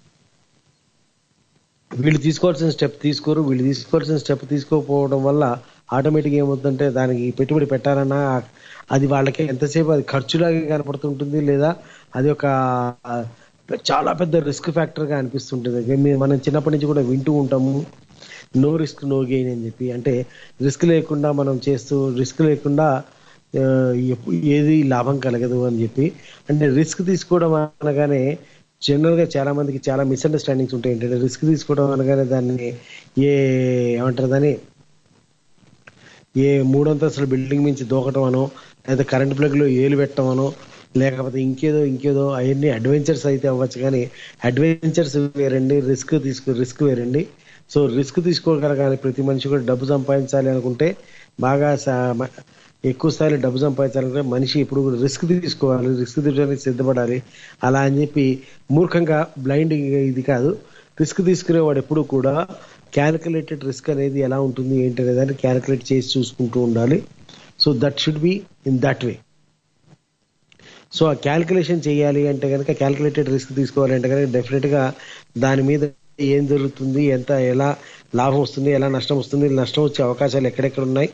వీళ్ళు తీసుకోవాల్సిన స్టెప్ తీసుకోరు వీళ్ళు తీసుకోవాల్సిన స్టెప్ తీసుకోకపోవడం వల్ల ఆటోమేటిక్ ఏమవుతుందంటే దానికి పెట్టుబడి పెట్టాలన్నా అది వాళ్ళకి ఎంతసేపు అది ఖర్చులాగా కనపడుతుంటుంది లేదా అది ఒక ఆ, చాలా పెద్ద రిస్క్ ఫ్యాక్టర్ గా అనిపిస్తుంటుంది ఇక మీ- మనం చిన్నప్పటి నుంచి కూడా వింటూ ఉంటాము నో రిస్క్ నో గెయిన్ అని చెప్పి అంటే రిస్క్ లేకుండా మనం చేస్తూ రిస్క్ లేకుండా ఆ, ఎప్పు- ఏది లాభం కలగదు అని చెప్పి అంటే రిస్క్ తీసుకోవడం అనగానే జనరల్ గా చాలా మందికి చాలా మిస్అండర్స్టాండింగ్స్ ఉంటాయి ఏంటంటే రిస్క్ తీసుకోవడం అనగానే దాన్ని ఏ ఏమంటారు దాన్ని ఏ మూడంతస్తుల బిల్డింగ్ నుంచి దూకటం అనో లేదా కరెంట్ ప్లగ్ లో ఏలు పెట్టడం అనో లేకపోతే ఇంకేదో ఇంకేదో అవన్నీ అడ్వెంచర్స్ అయితే అవ్వచ్చు కానీ అడ్వెంచర్స్ వేరండి రిస్క్ తీసుకో రిస్క్ వేరండి సో రిస్క్ తీసుకోగలగానే ప్రతి మనిషి కూడా డబ్బు సంపాదించాలి అనుకుంటే బాగా సా- మ- ఎక్కువ స్థాయిలో డబ్బు సంపాదించాలంటే మనిషి ఇప్పుడు కూడా రిస్క్ తీసుకోవాలి రిస్క్ తీసుకోవడానికి సిద్ధపడాలి అలా అని చెప్పి మూర్ఖంగా బ్లైండ్ ఇది కాదు రిస్క్ తీసుకునేవాడు ఎప్పుడు కూడా క్యాలిక్యులేటెడ్ రిస్క్ అనేది ఎలా ఉంటుంది ఏంటి అనే దాన్ని క్యాలిక్యులేట్ చేసి చూసుకుంటూ ఉండాలి so that should be in that way so ఆ క్యాలిక్యులేషన్ చేయాలి అంటే కనుక క్యాలిక్యులేటెడ్ రిస్క్ తీసుకోవాలి అంటే కనుక డెఫినెట్ గా దాని మీద ఏం జరుగుతుంది ఎంత ఎలా లాభం వస్తుంది ఎలా నష్టం వస్తుంది నష్టం వచ్చే అవకాశాలు ఎక్కడెక్కడ ఉన్నాయి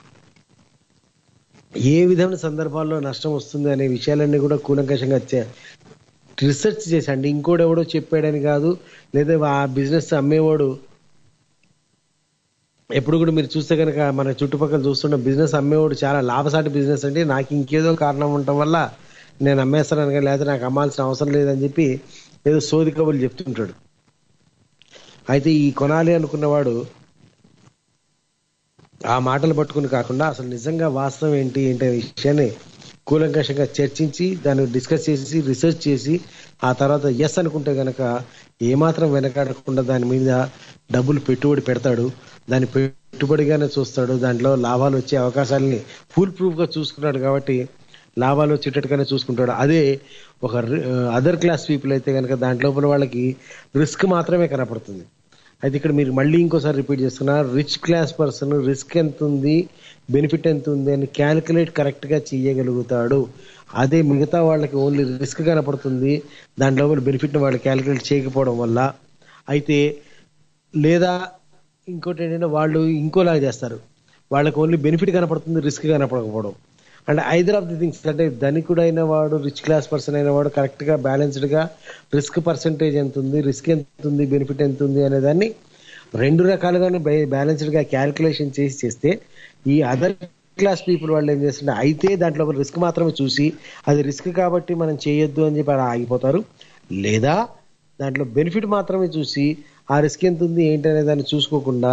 ఏ విధమైన సందర్భాల్లో నష్టం వస్తుంది అనే విషయాలన్నీ కూడా కూలంకషంగా చే- రీసెర్చ్ చేసండి ఇంకోటి ఎవడో చెప్పాడని కాదు లేదా ఆ బిజినెస్ అమ్మేవాడు ఎప్పుడు కూడా మీరు చూస్తే కనుక మన చుట్టుపక్కల చూస్తున్న బిజినెస్ అమ్మేవాడు చాలా లాభసాటి బిజినెస్ అంటే నాకు ఇంకేదో కారణం ఉండటం వల్ల నేను అమ్మేస్తాను కానీ లేదా నాకు అమ్మాల్సిన అవసరం లేదని చెప్పి ఏదో సోది కబుర్లు చెప్తుంటాడు అయితే ఈ కొనాలి అనుకున్నవాడు ఆ మాటలు పట్టుకుని కాకుండా అసలు నిజంగా వాస్తవం ఏంటి ఏంటి అనే విషయాన్ని కూలంకషంగా చర్చించి దాన్ని డిస్కస్ చేసి రీసెర్చ్ చేసి ఆ తర్వాత ఎస్ అనుకుంటే గనక ఏమాత్రం వెనకాడకుండా దాని మీద డబ్బులు పెట్టుబడి పెడతాడు దాన్ని పెట్టుబడిగానే చూస్తాడు దాంట్లో లాభాలు వచ్చే అవకాశాలని ఫుల్ ప్రూఫ్ గా చూసుకున్నాడు కాబట్టి లాభాలు వచ్చేటట్టుగానే చూసుకుంటాడు అదే ఒక అదర్ క్లాస్ పీపుల్ అయితే కనుక దాంట్లోపల వాళ్ళకి రిస్క్ మాత్రమే కనపడుతుంది అయితే ఇక్కడ మీరు మళ్ళీ ఇంకోసారి రిపీట్ చేస్తున్నా రిచ్ క్లాస్ పర్సన్ రిస్క్ ఎంత ఉంది బెనిఫిట్ ఎంత ఉంది అని క్యాలిక్యులేట్ కరెక్ట్ గా చేయగలుగుతాడు అదే మిగతా వాళ్ళకి ఓన్లీ రిస్క్ కనపడుతుంది దాని లోపల బెనిఫిట్ వాళ్ళు క్యాలిక్యులేట్ చేయకపోవడం వల్ల అయితే లేదా ఇంకోటి ఏంటంటే వాళ్ళు ఇంకోలాగా చేస్తారు వాళ్ళకి ఓన్లీ బెనిఫిట్ కనపడుతుంది రిస్క్ కనపడకపోవడం and either of the things అంటే ధనికుడు అయిన వాడు రిచ్ క్లాస్ పర్సన్ అయిన వాడు కరెక్ట్ గా బ్యాలెన్స్డ్ గా రిస్క్ పర్సంటేజ్ ఎంత ఉంది రిస్క్ ఎంత ఉంది బెనిఫిట్ ఎంత ఉంది అనే దాన్ని రెండు రకాలుగాను బ్యాలెన్స్డ్ గా క్యాలిక్యులేషన్ చేసి చేస్తే ఈ అదర్ క్లాస్ పీపుల్ వాళ్ళు ఏం చేస్తుంటే అయితే దాంట్లో రిస్క్ మాత్రమే చూసి అది రిస్క్ కాబట్టి మనం చేయొద్దు అని చెప్పి అలా ఆగిపోతారు లేదా దాంట్లో బెనిఫిట్ మాత్రమే చూసి ఆ రిస్క్ ఎంత ఉంది ఏంటి అనే దాన్ని చూసుకోకుండా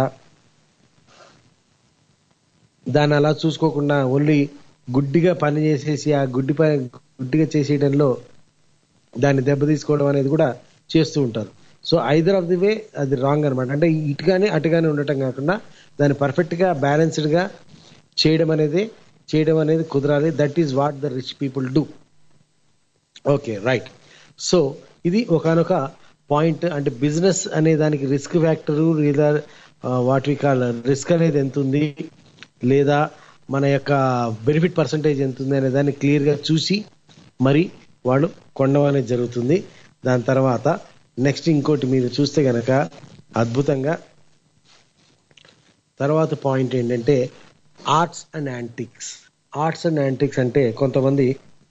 దాన్ని అలా చూసుకోకుండా ఓన్లీ గుడ్డిగా పని చేసేసి ఆ గుడ్డి పని గుడ్డిగా చేసేయడంలో దాన్ని దెబ్బ తీసుకోవడం అనేది కూడా చేస్తూ ఉంటారు so either of the way అది రాంగ్ అనమాట అంటే ఇటుగానే అటుగానే ఉండటం కాకుండా దాన్ని పర్ఫెక్ట్ గా బ్యాలెన్స్డ్ గా చేయడం అనేది చేయడం అనేది కుదరాలి that is what the rich people do okay right so ఇది ఒకనొక పాయింట్ అంటే బిజినెస్ అనే దానికి రిస్క్ ఫ్యాక్టర్ లేదా వాట్ వి కాల్ రిస్క్ అనేది ఎంత ఉంది లేదా మన యొక్క బెనిఫిట్ పర్సంటేజ్ ఎంత ఉంది అనే దాన్ని క్లియర్ గా చూసి మరి వాళ్ళు కొనడం అనేది జరుగుతుంది దాని తర్వాత నెక్స్ట్ ఇంకోటి మీరు చూస్తే గనక అద్భుతంగా తర్వాత పాయింట్ ఏంటంటే arts and antiques arts and antiques అంటే కొంతమంది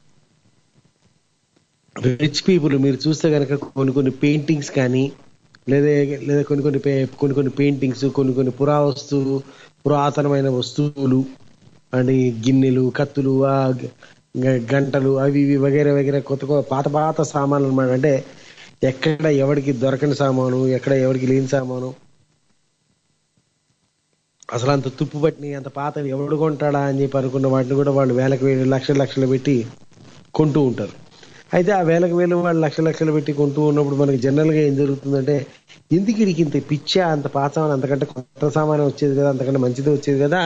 రిచ్ పీపుల్ మీరు చూస్తే కనుక కొన్ని కొన్ని పెయింటింగ్స్ కానీ లేదా లేదా కొన్ని కొన్ని పే- కొన్ని కొన్ని పెయింటింగ్స్ కొన్ని కొన్ని పురావస్తువులు పురాతనమైన వస్తువులు అండ్ ఈ గిన్నెలు కత్తులు ఆ గ- గ- గంటలు అవి ఇవి వగేరే వగేరే కొత్త కొత్త పాత పాత సామాన్లు అనమాట అంటే ఎక్కడ ఎవరికి దొరకని సామాను ఎక్కడ ఎవరికి లేని సామాను అసలు అంత తుప్పు పట్టిన అంత పాతవి ఎవడు కొంటాడా అని చెప్పి అనుకున్న వాటిని కూడా వాళ్ళు వేలకు వేలు లక్షలు లక్షలు పెట్టి కొంటూ ఉంటారు అయితే ఆ వేలకు వేలు వాళ్ళు లక్ష లక్షలు పెట్టి కొంటూ ఉన్నప్పుడు మనకి జనరల్ గా ఏం జరుగుతుందంటే ఎందుకు ఇడికి ఇంత పిచ్చా అంత పాత సామాన్ అంతకంటే కొత్త సామాన్ వచ్చేది కదా అంతకంటే మంచిది వచ్చేది కదా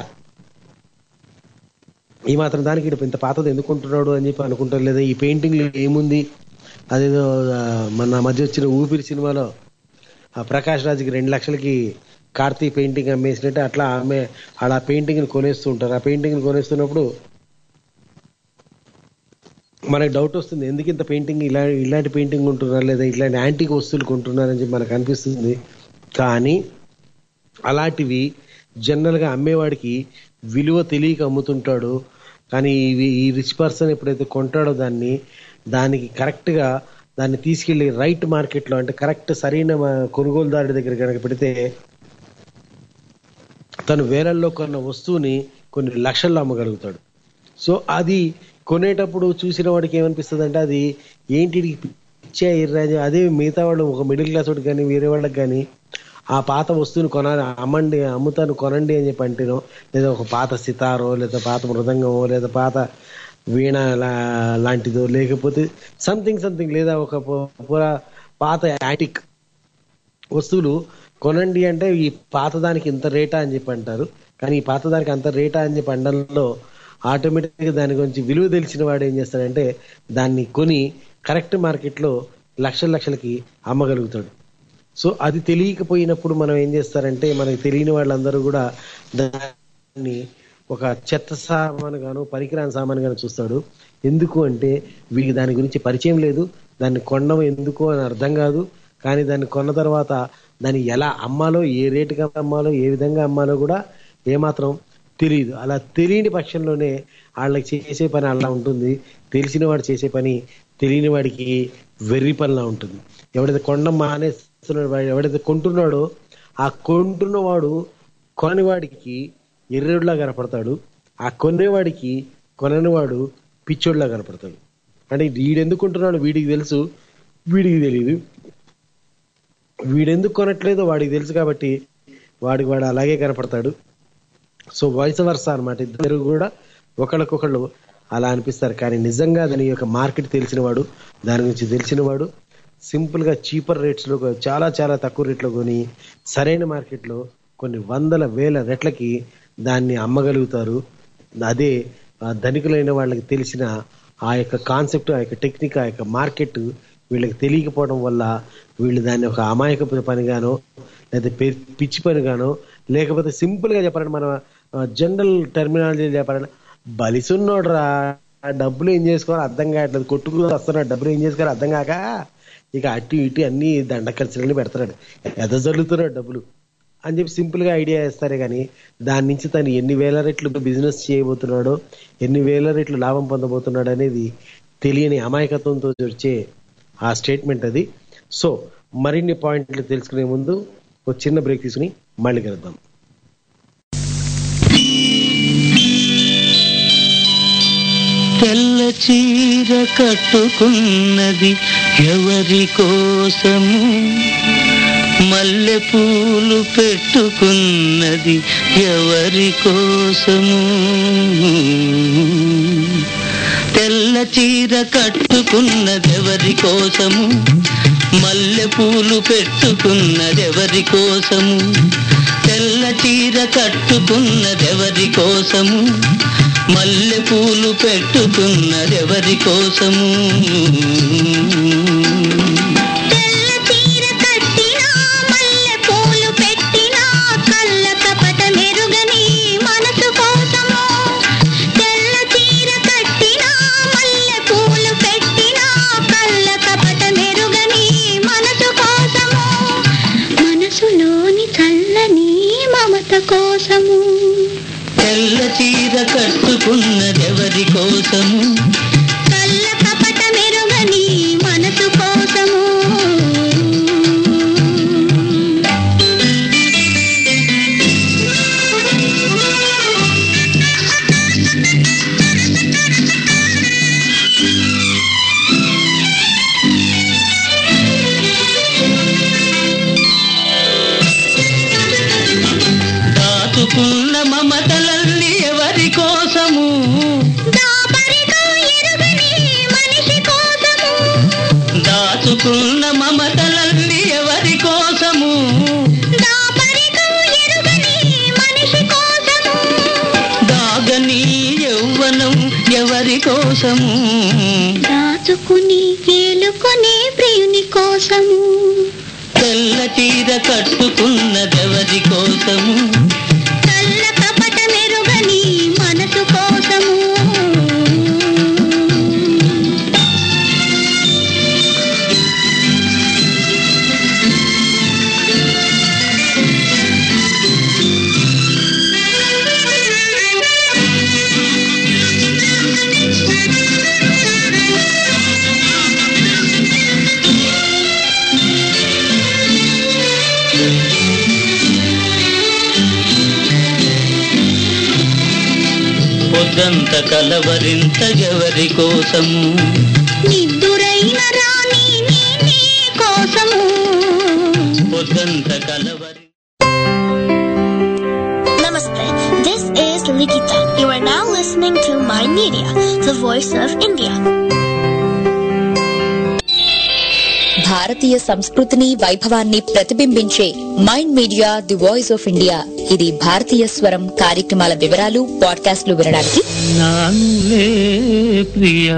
ఈ మాత్రం దానికి ఈడు ఇంత పాతది ఎందుకు కొంటున్నాడు అని చెప్పి అనుకుంటారు లేదా ఈ పెయింటింగ్ ఏముంది అదేదో ఆ, మన మధ్య వచ్చిన ఊపిరి సినిమాలో ఆ ప్రకాష్ రాజ్కి రెండు లక్షలకి కార్తీ పెయింటింగ్ అమ్మేసినట్టు అట్లా అమ్మే అలా పెయింటింగ్ ని కొనేస్తూ ఉంటారు ఆ పెయింటింగ్ ని కొనేస్తున్నప్పుడు మనకి డౌట్ వస్తుంది ఎందుకు ఇంత పెయింటింగ్ ఇలా ఇలాంటి పెయింటింగ్ ఉంటున్నారు లేదా ఇట్లాంటి యాంటిక్ వస్తువులు కొంటున్నారని చెప్పి మనకు అనిపిస్తుంది కానీ అలాంటివి జనరల్ గా అమ్మేవాడికి విలువ తెలియక అమ్ముతుంటాడు కానీ ఇవి ఈ రిచ్ పర్సన్ ఎప్పుడైతే కొంటాడో దాన్ని దానికి కరెక్ట్ గా దాన్ని తీసుకెళ్లి రైట్ మార్కెట్ లో అంటే కరెక్ట్ సరైన మా- కొనుగోలుదారుడి దగ్గర కనుక పెడితే తను వేలల్లో కొన్న వస్తువుని కొన్ని లక్షల్లో అమ్మగలుగుతాడు సో అది కొనేటప్పుడు చూసిన వాడికి ఏమనిపిస్తుంది అంటే అది ఏంటి ఈడికి పిచ్చా ఇర్రాజు అదే మిగతా వాళ్ళు ఒక మిడిల్ క్లాస్ వాడికి కానీ వేరే వాళ్ళకి కానీ ఆ పాత వస్తువుని కొనాలి అమ్మండి అమ్ముతాను కొనండి అని చెప్పి అంటేనో లేదా ఒక పాత సితారో లేదా పాత మృదంగమో లేదా పాత వీణ లా- లాంటిదో లేకపోతే సంథింగ్ సంథింగ్ లేదా ఒక పు- పురా పాత యాంటిక్ వస్తువులు కొనండి అంటే ఈ పాతదానికి ఇంత రేటా అని చెప్పి అంటారు కానీ ఈ పాతదానికి అంత రేటా అని చెప్పి అనడంలో ఆటోమేటిక్ గా దాని గురించి విలువ తెలిసిన వాడు ఏం చేస్తాడంటే దాన్ని కొని కరెక్ట్ మార్కెట్ లో లక్షల లక్షలకి అమ్మగలుగుతాడు సో అది తెలియకపోయినప్పుడు మనం ఏం చేస్తారంటే మనకి తెలియని వాళ్ళందరూ కూడా దాన్ని ఒక చెత్త సామాను గాను పనికిరాని సామాను గాను చూస్తాడు ఎందుకు అంటే వీళ్ళకి దాని గురించి పరిచయం లేదు దాన్ని కొనడం ఎందుకు అని అర్థం కాదు కానీ దాన్ని కొన్న తర్వాత దాన్ని ఎలా అమ్మాలో ఏ రేటుగా అమ్మాలో ఏ విధంగా అమ్మాలో కూడా ఏమాత్రం తెలియదు అలా తెలియని పక్షంలోనే వాళ్ళకి చేసే పని అలా ఉంటుంది తెలిసిన వాడు చేసే పని తెలియని వాడికి వెర్రి పనిలా ఉంటుంది ఎవడైతే కొండం మానేస్తున్నాడు వాడు ఎవడైతే కొంటున్నాడో ఆ కొంటున్నవాడు కొనని వాడికి ఎర్రుడిలా కనపడతాడు ఆ కొనేవాడికి కొననివాడు పిచ్చోడిలా కనపడతాడు అంటే వీడెందుకు కొంటున్నాడు వీడికి తెలుసు వీడికి తెలియదు వీడెందుకు కొనట్లేదో వాడికి తెలుసు కాబట్టి వాడికి వాడు అలాగే కనపడతాడు సో వాయిస్ వర్స అనమాట ఇద్దరు కూడా ఒకళ్ళకొకళ్ళు అలా అనిపిస్తారు కానీ నిజంగా దాని యొక్క మార్కెట్ తెలిసినవాడు దాని గురించి తెలిసినవాడు సింపుల్ గా చీపర్ రేట్స్ లో చాలా చాలా తక్కువ రేట్లో కొని సరైన మార్కెట్ లో కొన్ని వందల వేల రెట్లకి దాన్ని అమ్మగలుగుతారు అదే ఆ ధనికులైన వాళ్ళకి తెలిసిన ఆ యొక్క కాన్సెప్ట్ ఆ యొక్క టెక్నిక్ ఆ యొక్క మార్కెట్ వీళ్ళకి తెలియకపోవడం వల్ల వీళ్ళు దాన్ని ఒక అమాయకపు పనిగానో లేదా పి- పిచ్చి పనిగానో లేకపోతే సింపుల్ గా చెప్పాలంటే మన జనరల్ టెర్మినాలజీ చెప్పాలంటే బలిసున్నోడు రా డబ్బులు ఏం చేసుకోవాలో అర్థం కావట్లేదు కొట్టుకుని వస్తున్నాడు డబ్బులు ఏం చేసుకోవాలో అర్థం కాక ఇక అటు ఇటు అన్ని దండ ఖర్చులన్నీ పెడతాడు ఎద జల్లుతున్నాడు డబ్బులు అని చెప్పి సింపుల్ గా ఐడియా వేస్తారే కానీ దాని నుంచి తను ఎన్ని వేల రెట్లు బిజినెస్ చేయబోతున్నాడో ఎన్ని వేల రెట్లు లాభం పొందబోతున్నాడు అనేది తెలియని అమాయకత్వంతో వచ్చే ఆ స్టేట్మెంట్ అది సో మరిన్ని పాయింట్లు తెలుసుకునే ముందు ఒక చిన్న బ్రేక్ తీసుకుని మళ్ళీ కలుద్దాం తెల్ల చీర కట్టుకున్నది ఎవరి కోసము మల్లె పూలు పెట్టుకున్నది ఎవరి కోసము తెల్ల చీర కట్టుకున్నది ఎవరి కోసము మల్లె పూలు పెట్టుకున్నది ఎవరి కోసము తెల్ల చీర కట్టుకున్నది ఎవరి కోసము మల్లె పూలు పెట్టుకున్నది ఎవరి కోసము తెల్ల చీర కట్టినా మల్లె పూలు పెట్టినా కళ్ళ కపట మెరుగని మనసు కోసము తెల్ల చీర కట్టినా మల్లె పూలు పెట్టినా కళ్ళ కపట మెరుగని మనసు కోసము మనసులోని చల్లని మమత కోసము తెల్ల చీర కట్టుకున్నది ఎవరి కోసము కళ్ళ కపట మెరుగని మనసు కోసము దాచుకున్న మమతలన్నీ ఎవరి కోసము దాపరికం ఎరుగని మనిషి కోసము దాచుకున్న మమతలన్నీ ఎవరి కోసము దాపరికం ఎరుగని మనిషి కోసము దాగని యౌవనం ఎవరి కోసము దాచుకుని ఏలుకునే ప్రియుని కోసము తెల్ల చీర కట్టుకున్నదెవరి కోసము కళ్ళ కపట మెరుగని మనసు కోసము పొద్దంత కలవరింత ఎవరి కోసము నిద్దురైన రాణి నీ నీ కోసము పొద్దంత Calvary Namaste. This is Likita. You are now listening to My Media, the voice of India. భారతీయ సంస్కృతిని వైభవాన్ని ప్రతిబింబించే mind media the voice of India ఇది భారతీయ స్వరం కార్యక్రమాల వివరాలు పాడ్కాస్ట్లు వినడానికి నానులే ప్రియా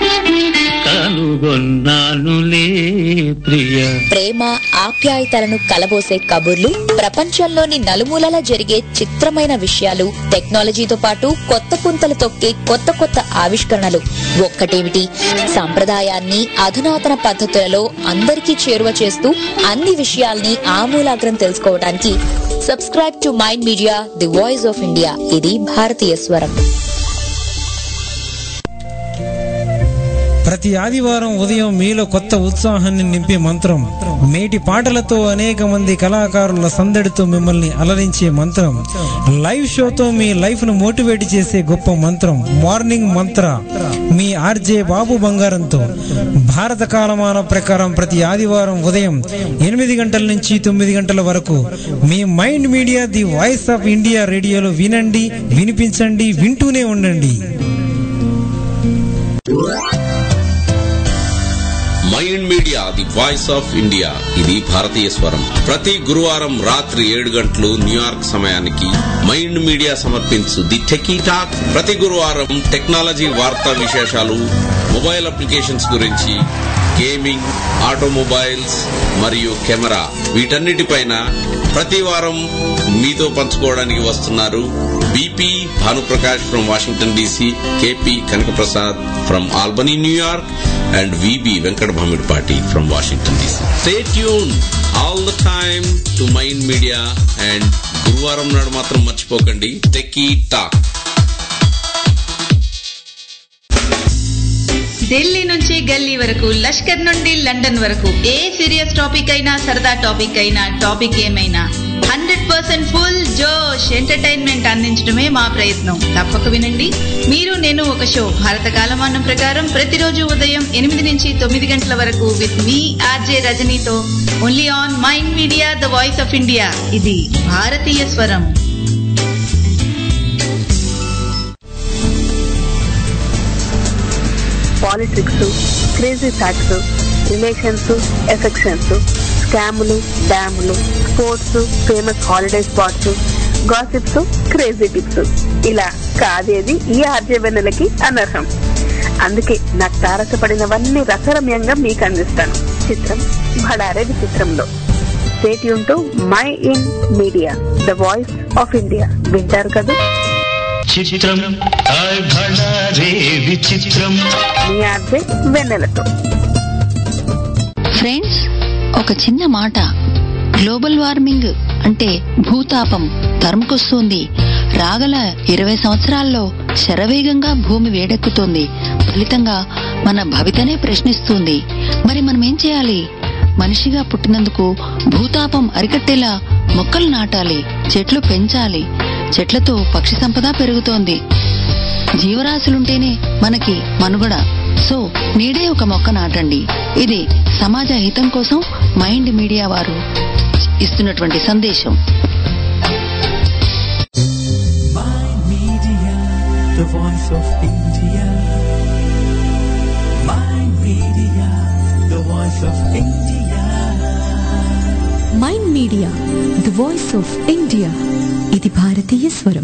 కనుగొన్నానులే ప్రియా ప్రేమ ఆప్యాయతలను కలబోసే కబుర్లు ప్రపంచంలోని నలుమూలల జరిగే చిత్రమైన విషయాలు టెక్నాలజీతో పాటు కొత్త పుంతలు తొక్కే కొత్త కొత్త ఆవిష్కరణలు ఒక్కటేమిటి సంప్రదాయాన్ని అధునాతన పద్ధతులలో అందరికీ చేరువ చేస్తూ అన్ని విషయాల్ని ఆమూలాగ్రం తెలుసుకోవడానికి subscribe to mind media the voice of India ఇది భారతీయ స్వరం ప్రతి ఆదివారం ఉదయం మీలో కొత్త ఉత్సాహాన్ని నింపే మంత్రం మేటి పాటలతో అనేక మంది కళాకారుల సందడితో మిమ్మల్ని అలరించే మంత్రం లైవ్ షోతో మీ లైఫ్ ను మోటివేట్ చేసే గొప్ప మంత్రం మార్నింగ్ మంత్ర మీ ఆర్జే బాబు బంగారంతో భారత కాలమాన ప్రకారం ప్రతి ఆదివారం ఉదయం ఎనిమిది గంటల నుంచి తొమ్మిది గంటల వరకు మీ mind media the voice of India రేడియోలో వినండి వినిపించండి వింటూనే ఉండండి mind media the voice of India ఇది భారతీయ స్వరం ప్రతి గురువారం రాత్రి ఏడు గంటలు న్యూయార్క్ సమయానికి మైండ్ మీడియా సమర్పించు ది టెకీ టాక్ ప్రతి గురువారం టెక్నాలజీ వార్తా విశేషాలు మొబైల్ అప్లికేషన్స్ గురించి గేమింగ్ ఆటోమొబైల్స్ మరియు కెమెరా వీటన్నిటిపైన ప్రతి వారం మీతో పంచుకోవడానికి వస్తున్నారు BP Bhanuprakash from Washington DC KP Kanakaprasad from Albany New York and VB Venkat Bhamidpati from Washington DC. Stay tuned all the time to Mind Media and గురువారం నాడు మాత్రం మర్చిపోకండి టెకీ టాక్ ఢిల్లీ నుంచి గల్లీ వరకు లష్కర్ నుండి లండన్ వరకు ఏ సీరియస్ టాపిక్ అయినా సరదా టాపిక్ అయినా టాపిక్ ఏమైనా హండ్రెడ్ పర్సెంట్ ఫుల్ జోష్ ఎంటర్టైన్మెంట్ అందించడమే మా ప్రయత్నం తప్పక వినండి మీరు నేను ఒక షో భారత కాలమానం ప్రకారం ప్రతిరోజు ఉదయం ఎనిమిది నుంచి తొమ్మిది గంటల వరకు విత్ మీ ఆర్జే రజనీతో only on mind media the voice of India ఇది భారతీయ స్వరం politics crazy facts relations affections స్కాములు డ్యాములు sports famous holiday spots gossips crazy tips ఇలా కాదేది ఈ ఆర్జవెన్నెలకి అనర్హం అందుకే నాకు తారసపడినవన్నీ రసరమ్యంగా మీకు అందిస్తాను చిత్రం భడారే విచిత్రంలో స్టేట్ యూన్ mind media the voice of India వింటారు కదా చిత్రం హాయ్ భళా రే విచిత్రం మీ ఆర్జే వెన్నెలతో ఫ్రెండ్స్ ఒక చిన్న మాట గ్లోబల్ వార్మింగ్ అంటే భూతాపం తరుముకొస్తుంది రాగల ఇరవై సంవత్సరాల్లో శరవేగంగా భూమి వేడెక్కుతోంది ఫలితంగా మన భవితనే ప్రశ్నిస్తుంది మరి మనం ఏం చేయాలి మనిషిగా పుట్టినందుకు భూతాపం అరికట్టేలా మొక్కలు నాటాలి చెట్లు పెంచాలి చెట్లతో పక్షి సంపద పెరుగుతోంది జీవరాశులుంటేనే మనకి మనుగడ సో నేడే ఒక మొక్క నాటండి ఇది సమాజ హితం కోసం మైండ్ మీడియా వారు ఇస్తున్నటువంటి సందేశం Media, the voice of India. Mind Media, the voice of India. Mind media the voice of India ఇది భారతీయ స్వరం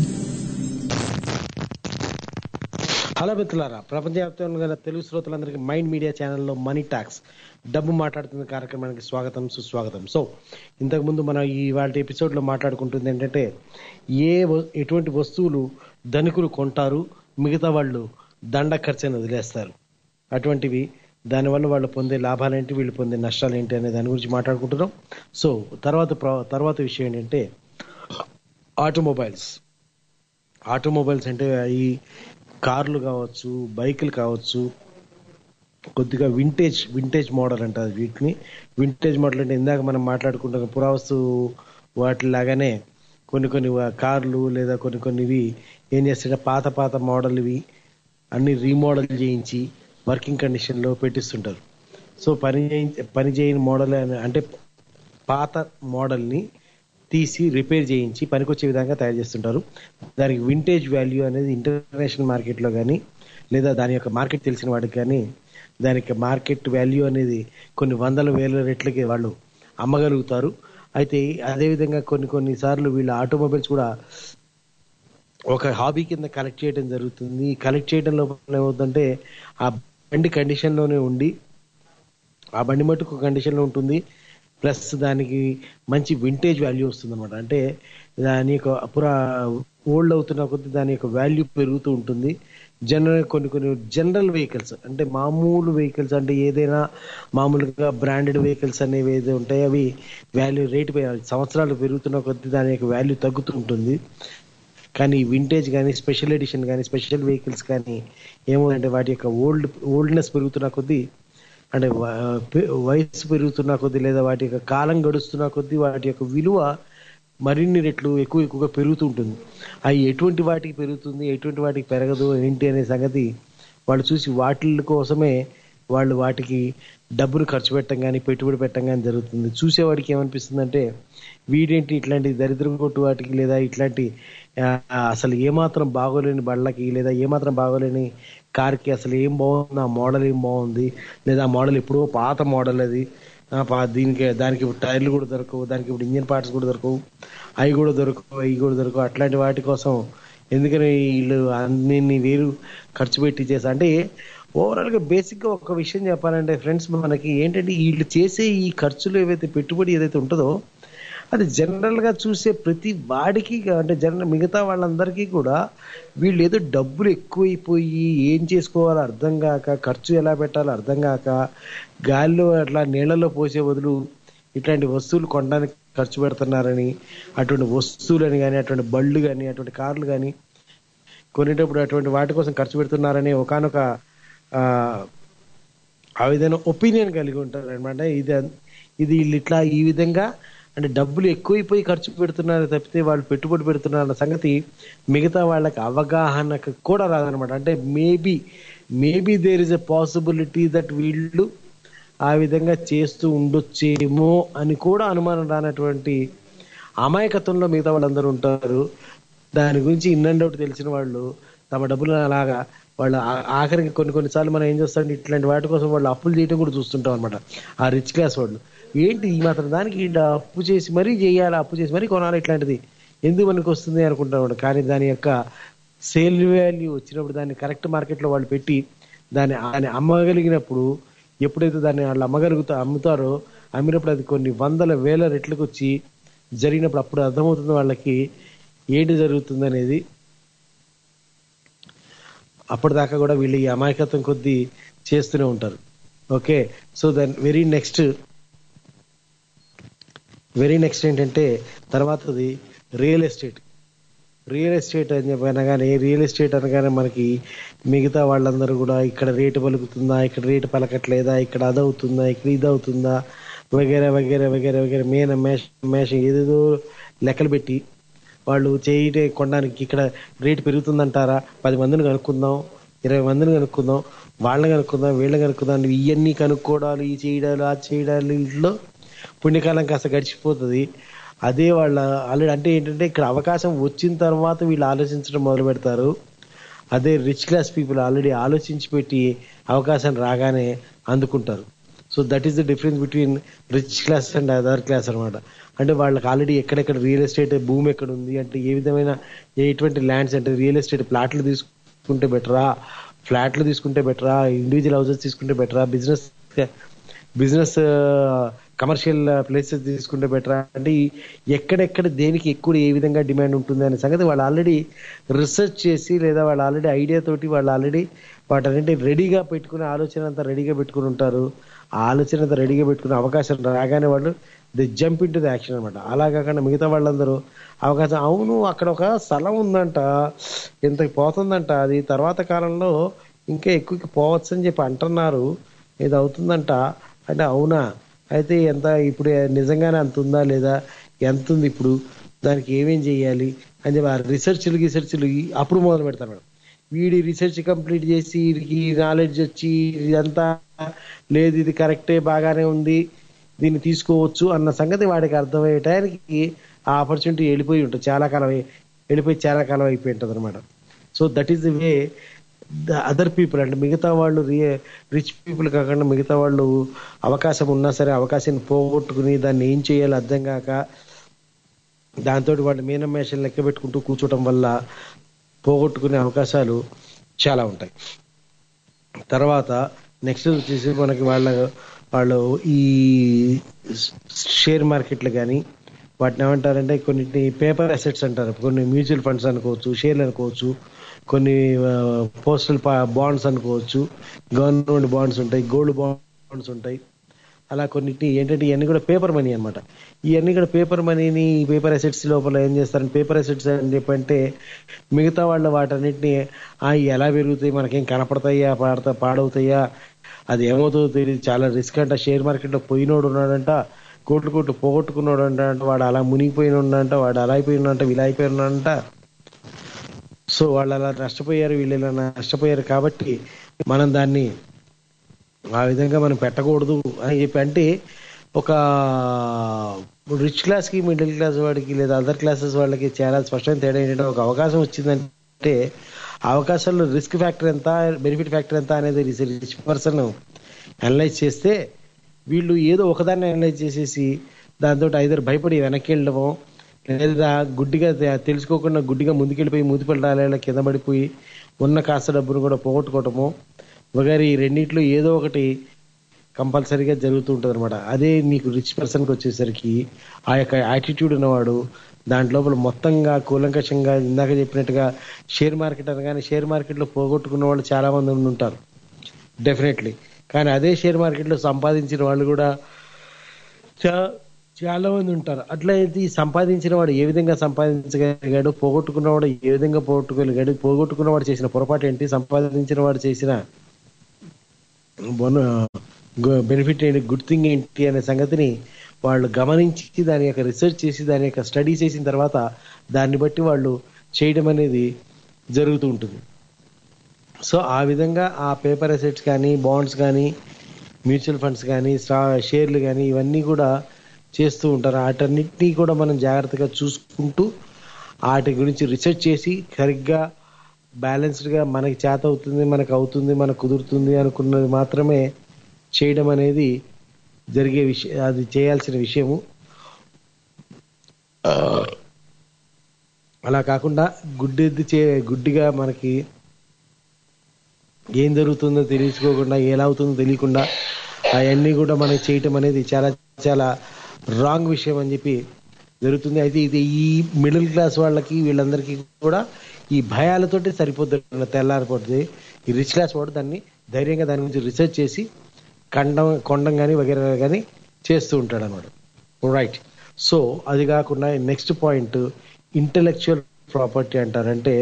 హలో మిత్రులారా ప్రపంచవ్యాప్తంగా గల తెలుగు శ్రోతలందరికీ మైండ్ మీడియా ఛానల్లో మనీ టాక్స్ డబ్బు మాట్లాడుతున్న కార్యక్రమానికి స్వాగతం సుస్వాగతం సో ఇంతకుముందు మనం ఈ వాళ్ళ ఎపిసోడ్లో మాట్లాడుకుంటుంది ఏంటంటే ఏ వ- ఎటువంటి వస్తువులు ధనికులు కొంటారు మిగతా వాళ్ళు దండ ఖర్చుని వదిలేస్తారు అటువంటివి దానివల్ల వాళ్ళు పొందే లాభాలేంటి వీళ్ళు పొందే నష్టాలు ఏంటి అనే దాని గురించి మాట్లాడుకుంటున్నాం సో తర్వాత ప్ర- తర్వాత విషయం ఏంటంటే ఆటోమొబైల్స్ ఆటోమొబైల్స్ అంటే ఈ కార్లు కావచ్చు బైకులు కావచ్చు కొద్దిగా వింటేజ్ వింటేజ్ మోడల్ అంటారు వీటిని వింటేజ్ మోడల్ అంటే ఇందాక మనం మాట్లాడుకుంటున్న పురావస్తు వాటిలాగానే కొన్ని కొన్ని వా- కార్లు లేదా కొన్ని కొన్ని ఇవి ఏం చేస్తుంటే పాత పాత మోడల్ ఇవి అన్ని రీమోడల్ చేయించి వర్కింగ్ కండిషన్లో పెట్టిస్తుంటారు సో పని చేయించి పని చేయని మోడల్ అని- అంటే పాత మోడల్ని తీసి రిపేర్ చేయించి పనికొచ్చే విధంగా తయారు చేస్తుంటారు దానికి వింటేజ్ వాల్యూ అనేది ఇంటర్నేషనల్ మార్కెట్లో కానీ లేదా దాని యొక్క మార్కెట్ తెలిసిన వాడికి కానీ దానికి మార్కెట్ వాల్యూ అనేది కొన్ని వందల వేల రెట్లకి వాళ్ళు అమ్మగలుగుతారు అయితే అదేవిధంగా కొన్ని కొన్ని సార్లు వీళ్ళ ఆటోమొబైల్స్ కూడా ఒక హాబీ కింద కలెక్ట్ చేయడం జరుగుతుంది కలెక్ట్ చేయడం లోపల ఏమవుతుందంటే ఆ బండి కండిషన్లోనే ఉండి ఆ బండి మటుకు కండిషన్లో ఉంటుంది ప్లస్ దానికి మంచి వింటేజ్ వాల్యూ వస్తుంది అనమాట అంటే దాని యొక్క పురా ఓల్డ్ అవుతున్న కొద్దీ దాని యొక్క వాల్యూ పెరుగుతూ ఉంటుంది జనరల్ కొన్ని కొన్ని జనరల్ వెహికల్స్ అంటే మామూలు వెహికల్స్ అంటే ఏదైనా మామూలుగా బ్రాండెడ్ వెహికల్స్ అనేవి ఏదో ఉంటాయో అవి వాల్యూ రేటు సంవత్సరాలు పెరుగుతున్న కొద్దీ దాని యొక్క వాల్యూ తగ్గుతూ ఉంటుంది కానీ వింటేజ్ కానీ స్పెషల్ ఎడిషన్ కానీ స్పెషల్ వెహికల్స్ కానీ ఏమవుతుందంటే వాటి యొక్క ఓల్డ్ ఓల్డ్నెస్ పెరుగుతున్న కొద్దీ అంటే వ- పె- వయసు పెరుగుతున్న కొద్దీ లేదా వాటి యొక్క కాలం గడుస్తున్న కొద్దీ వాటి యొక్క విలువ మరిన్ని రెట్లు ఎక్కువ ఎక్కువగా పెరుగుతూ ఉంటుంది అవి ఎటువంటి వాటికి పెరుగుతుంది ఎటువంటి వాటికి పెరగదు ఏంటి అనే సంగతి వాళ్ళు చూసి వాటి కోసమే వాళ్ళు వాటికి డబ్బును ఖర్చు పెట్టడం కానీ పెట్టుబడి పెట్టడం కానీ జరుగుతుంది చూసేవాడికి ఏమనిపిస్తుందంటే వీడేంటి ఇట్లాంటి దరిద్ర కొట్టు వాటికి లేదా ఇట్లాంటి ఆ, అసలు ఏమాత్రం బాగోలేని బళ్ళకి లేదా ఏమాత్రం బాగోలేని కార్కి అసలు ఏం బాగుంది ఆ మోడల్ ఏం బాగుంది లేదా ఆ మోడల్ ఎప్పుడో పాత మోడల్ అది ఆ, పా- దీనికి దానికి ఇప్పుడు టైర్లు కూడా దొరకవు దానికి ఇప్పుడు ఇంజిన్ పార్ట్స్ కూడా దొరకవు అవి కూడా దొరకవు అవి కూడా దొరకవు అట్లాంటి వాటి కోసం ఎందుకని వీళ్ళు అన్ని వేరు ఖర్చు పెట్టి చేసా అంటే ఓవరాల్ గా బేసిక్ గా ఒక విషయం చెప్పాలంటే ఫ్రెండ్స్ మనకి ఏంటంటే వీళ్ళు చేసే ఈ ఖర్చులు ఏవైతే పెట్టుబడి ఏదైతే ఉంటుందో అది జనరల్ గా చూసే ప్రతి వాడికి అంటే జనరల్ మిగతా వాళ్ళందరికీ కూడా వీళ్ళు ఏదో డబ్బులు ఎక్కువైపోయి ఏం చేసుకోవాలో అర్థం కాక ఖర్చు ఎలా పెట్టాలో అర్థం కాక గాలిలో అట్లా నీళ్ళలో పోసే బదులు ఇట్లాంటి వస్తువులు కొనడానికి ఖర్చు పెడుతున్నారని అటువంటి వస్తువులని కానీ అటువంటి బళ్ళు కానీ అటువంటి కార్లు కానీ కొనేటప్పుడు అటువంటి వాటి కోసం ఖర్చు పెడుతున్నారని ఒకనొక ఆ విధంగా ఒపీనియన్ కలిగి ఉంటారు అనమాట ఇది ఇది వీళ్ళు ఇట్లా ఈ విధంగా అంటే డబ్బులు ఎక్కువైపోయి ఖర్చు పెడుతున్నారు తప్పితే వాళ్ళు పెట్టుబడి పెడుతున్నారు అన్న సంగతి మిగతా వాళ్ళకి అవగాహనకు కూడా రాదనమాట అంటే maybe maybe there is a possibility that వీళ్ళు ఆ విధంగా చేస్తూ ఉండొచ్చేమో అని కూడా అనుమానం రానటువంటి అమాయకత్వంలో మిగతా వాళ్ళందరూ ఉంటారు దాని గురించి ఇన్ అండ్ అవుట్ తెలిసిన వాళ్ళు తమ డబ్బులు అలాగా వాళ్ళు ఆ- ఆఖరికి కొన్ని కొన్నిసార్లు మనం ఏం చేస్తాం ఇట్లాంటి వాటి కోసం వాళ్ళు అప్పులు చేయడం కూడా చూస్తుంటాం అనమాట ఆ రిచ్ క్లాస్ వాళ్ళు ఏంటి ఈ మాత్రం దానికి ఈడ అప్పు చేసి మరీ చేయాలి అప్పు చేసి మరీ కొనాలి ఇట్లాంటిది ఎందుకు మనకు వస్తుంది అనుకుంటాం కానీ దాని యొక్క సేల్ వాల్యూ వచ్చినప్పుడు దాన్ని కరెక్ట్ మార్కెట్లో వాళ్ళు పెట్టి దాన్ని దాన్ని అమ్మగలిగినప్పుడు ఎప్పుడైతే దాన్ని వాళ్ళు అమ్మగలుగుతా అమ్ముతారో అమ్మినప్పుడు అది కొన్ని వందల వేల రెట్లకు వచ్చి జరిగినప్పుడు అప్పుడు అర్థమవుతుంది వాళ్ళకి ఏంటి జరుగుతుంది అనేది అప్పటిదాకా కూడా వీళ్ళు ఈ అమాయకత్వం కొద్దీ చేస్తూనే ఉంటారు okay so then very next very next ఏంటంటే తర్వాతది రియల్ ఎస్టేట్ రియల్ ఎస్టేట్ అని చెప్పి అనగానే రియల్ ఎస్టేట్ అనగానే మనకి మిగతా వాళ్ళందరూ కూడా ఇక్కడ రేటు పలుకుతుందా ఇక్కడ రేటు పలకట్లేదా ఇక్కడ అది అవుతుందా ఇక్కడ ఇది అవుతుందా వగేరా వగేరా వగేరా వగేరా మేన మేష మేష ఏదేదో లెక్కలు పెట్టి వాళ్ళు చేయటే కొనడానికి ఇక్కడ రేటు పెరుగుతుందంటారా పది మందిని కనుక్కుందాం ఇరవై మందిని కనుక్కుందాం వాళ్ళని కనుక్కుందాం వీళ్ళని కనుక్కుందాం ఇవన్నీ కనుక్కోవడాలు ఈ చేయడాలు ఆ చేయడాలు ఇంట్లో పుణ్యకాలం కాస్త గడిచిపోతుంది అదే వాళ్ళ ఆల్రెడీ అంటే ఏంటంటే ఇక్కడ అవకాశం వచ్చిన తర్వాత వీళ్ళు ఆలోచించడం మొదలు పెడతారు అదే రిచ్ క్లాస్ పీపుల్ ఆల్రెడీ ఆలోచించి పెట్టి అవకాశం రాగానే అందుకుంటారు so that is the difference between rich class and other class అన్నమాట అంటే వాళ్ళకి ఆల్రెడీ ఎక్కడెక్కడ రియల్ ఎస్టేట్ భూమి ఎక్కడ ఉంది అంటే ఏ విధమైన ఎటువంటి ల్యాండ్స్ అంటే రియల్ ఎస్టేట్ ప్లాట్లు తీసుకుంటే బెటరా ఫ్లాట్లు తీసుకుంటే బెటరా ఇండివిజువల్ హౌసెస్ తీసుకుంటే బెటరా బిజినెస్ బిజినెస్ కమర్షియల్ ప్లేసెస్ తీసుకుంటే బెటరా అంటే ఈ ఎక్కడెక్కడ దేనికి ఎక్కువ ఏ విధంగా డిమాండ్ ఉంటుంది అనే సంగతి వాళ్ళు ఆల్రెడీ రీసెర్చ్ చేసి లేదా వాళ్ళు ఆల్రెడీ ఐడియా తోటి వాళ్ళు ఆల్రెడీ వాటన్నింటి రెడీగా పెట్టుకుని ఆలోచన అంతా రెడీగా పెట్టుకుని ఉంటారు ఆ ఆలోచన అంతా రెడీగా పెట్టుకునే అవకాశం రాగానే వాళ్ళు the jump into the action అనమాట అలా కాకుండా మిగతా వాళ్ళందరూ అవకాశం అవును అక్కడ ఒక స్థలం ఉందంట ఇంత పోతుందంట అది తర్వాత కాలంలో ఇంకా ఎక్కువకి పోవచ్చు అని చెప్పి అంటున్నారు ఇది అవుతుందంట అంటే అవునా అయితే ఎంత ఇప్పుడు నిజంగానే అంత ఉందా లేదా ఎంత ఉంది ఇప్పుడు దానికి ఏమేం చేయాలి అని చెప్పి ఆ రీసెర్చ్లు రీసెర్చ్లు అప్పుడు మొదలు పెడతారు మేడం వీడి రీసెర్చ్ కంప్లీట్ చేసి వీడికి నాలెడ్జ్ వచ్చి ఇదంతా లేదు ఇది కరెక్టే బాగానే ఉంది దీన్ని తీసుకోవచ్చు అన్న సంగతి వాడికి అర్థమయ్యే టైంకి ఆ ఆపర్చునిటీ వెళ్ళిపోయి ఉంటుంది చాలా కాలం అయి- వెళ్ళిపోయి చాలా కాలం అయిపోయి ఉంటుంది అనమాట so that is the way the other people అంటే మిగతా వాళ్ళు రిచ్ పీపుల్ కాకుండా మిగతా వాళ్ళు అవకాశం ఉన్నా సరే అవకాశాన్ని పోగొట్టుకుని దాన్ని ఏం చేయాలో అర్థం కాక దాంతో వాళ్ళు మీనమేషం లెక్క పెట్టుకుంటూ కూర్చోవటం వల్ల పోగొట్టుకునే అవకాశాలు చాలా ఉంటాయి తర్వాత నెక్స్ట్ వచ్చేసి మనకి వాళ్ళ వాళ్ళు ఈ షేర్ మార్కెట్లు కానీ వాటిని ఏమంటారంటే కొన్ని పేపర్ అసెట్స్ అంటారు కొన్ని మ్యూచువల్ ఫండ్స్ అనుకోవచ్చు షేర్లు అనుకోవచ్చు కొన్ని పోస్టల్ బాండ్స్ అనుకోవచ్చు గవర్నమెంట్ బాండ్స్ ఉంటాయి గోల్డ్ బాండ్స్ ఉంటాయి అలా కొన్నిటిని ఏంటంటే ఇవన్నీ కూడా పేపర్ మనీ అన్నమాట ఇవన్నీ కూడా పేపర్ మనీని పేపర్ అసెట్స్ లోపల ఏం చేస్తారంటే పేపర్ అసెట్స్ అని చెప్పంటే మిగతా వాళ్ళు వాటన్నిటిని ఆ ఎలా పెరుగుతాయి మనకేం కనపడతాయా పాడతా పాడవుతాయా అది ఏమవుతుందో తెలియదు చాలా రిస్క్ అంట షేర్ మార్కెట్లో పోయినోడు ఉన్నాడంట కోట్లు కోట్లు పోగొట్టుకున్నాడు అంట వాడు అలా మునిగిపోయిన ఉన్నాడంట వాడు అలా అయిపోయినంట వీళ్ళు అయిపోయినంట సో వాళ్ళు అలా నష్టపోయారు వీళ్ళు ఇలా నష్టపోయారు కాబట్టి మనం దాన్ని ఆ విధంగా మనం పెట్టకూడదు అని చెప్పి అంటే ఒక రిచ్ క్లాస్ కి మిడిల్ క్లాస్ వాడికి లేదా అదర్ క్లాసెస్ వాళ్ళకి చాలా స్పష్టమైన తేడా ఏంటంటే ఒక అవకాశం వచ్చిందంటే ఆ అవకాశాల్లో రిస్క్ ఫ్యాక్టర్ ఎంత బెనిఫిట్ ఫ్యాక్టర్ ఎంత అనేది రిచ్ పర్సన్ అనలైజ్ చేస్తే వీళ్ళు ఏదో ఒకదాన్ని అనలైజ్ చేసేసి దాంతో ఐదరు భయపడి వెనక్కి వెళ్ళడమో లేదా గుడ్డిగా తె- తెలుసుకోకుండా గుడ్డిగా ముందుకెళ్ళిపోయి మూతిపల్లి కింద పడిపోయి ఉన్న కాస్త డబ్బును కూడా పోగొట్టుకోవటము వగైరా ఈ రెండిట్లో ఏదో ఒకటి కంపల్సరీగా జరుగుతూ ఉంటుంది అనమాట అదే నీకు రిచ్ పర్సన్కి వచ్చేసరికి ఆ యొక్క యాటిట్యూడ్ ఉన్నవాడు దాంట్ లోపల మొత్తంగా కూలంకషంగా ఇందాక చెప్పినట్టుగా షేర్ మార్కెట్ అనగానే షేర్ మార్కెట్లో పోగొట్టుకున్న వాళ్ళు చాలా మంది ఉండి ఉంటారు డెఫినెట్లీ కానీ అదే షేర్ మార్కెట్లో సంపాదించిన వాళ్ళు కూడా చా- చాలా మంది ఉంటారు అట్లయితే ఈ సంపాదించిన వాడు ఏ విధంగా సంపాదించగలిగాడు పోగొట్టుకున్నవాడు ఏ విధంగా పోగొట్టుకోగలిగాడు పోగొట్టుకున్నవాడు చేసిన పొరపాటు ఏంటి సంపాదించిన వాడు చేసిన బెనిఫిట్ ఏంటి గుడ్ థింగ్ ఏంటి అనే సంగతిని వాళ్ళు గమనించి దాని యొక్క రీసెర్చ్ చేసి దాని యొక్క స్టడీ చేసిన తర్వాత దాన్ని బట్టి వాళ్ళు చేయడం అనేది జరుగుతూ ఉంటుంది సో ఆ విధంగా ఆ పేపర్ అసెట్స్ కానీ బాండ్స్ కానీ మ్యూచువల్ ఫండ్స్ కానీ స్టా షేర్లు కానీ ఇవన్నీ కూడా చేస్తూ ఉంటారు వాటన్నిటినీ కూడా మనం జాగ్రత్తగా చూసుకుంటూ వాటి గురించి రీసెర్చ్ చేసి సరిగ్గా బ్యాలెన్స్డ్గా మనకి చేత అవుతుంది మనకు అవుతుంది మనకు కుదురుతుంది అనుకున్నది మాత్రమే చేయడం అనేది జరిగే విషయం అది చేయాల్సిన విషయము ఆ, అలా కాకుండా గుడ్డెద్ది చే గుడ్డిగా మనకి ఏం జరుగుతుందో తెలుసుకోకుండా ఎలా అవుతుందో తెలియకుండా అవన్నీ కూడా మనకి చేయటం అనేది చాలా చాలా రాంగ్ విషయం అని చెప్పి జరుగుతుంది అయితే ఇది ఈ మిడిల్ క్లాస్ వాళ్ళకి వీళ్ళందరికీ కూడా ఈ భయాలతోటి సరిపోతుంది తెల్లారిపోతుంది ఈ రిచ్ క్లాస్ వాడు దాన్ని ధైర్యంగా దాని గురించి రీసెర్చ్ చేసి కండం కొండం కానీ వగేరా కానీ చేస్తూ ఉంటాడు అనమాట రైట్ సో అది కాకుండా నెక్స్ట్ పాయింట్ ఇంటలెక్చువల్ ప్రాపర్టీ అంటారంటే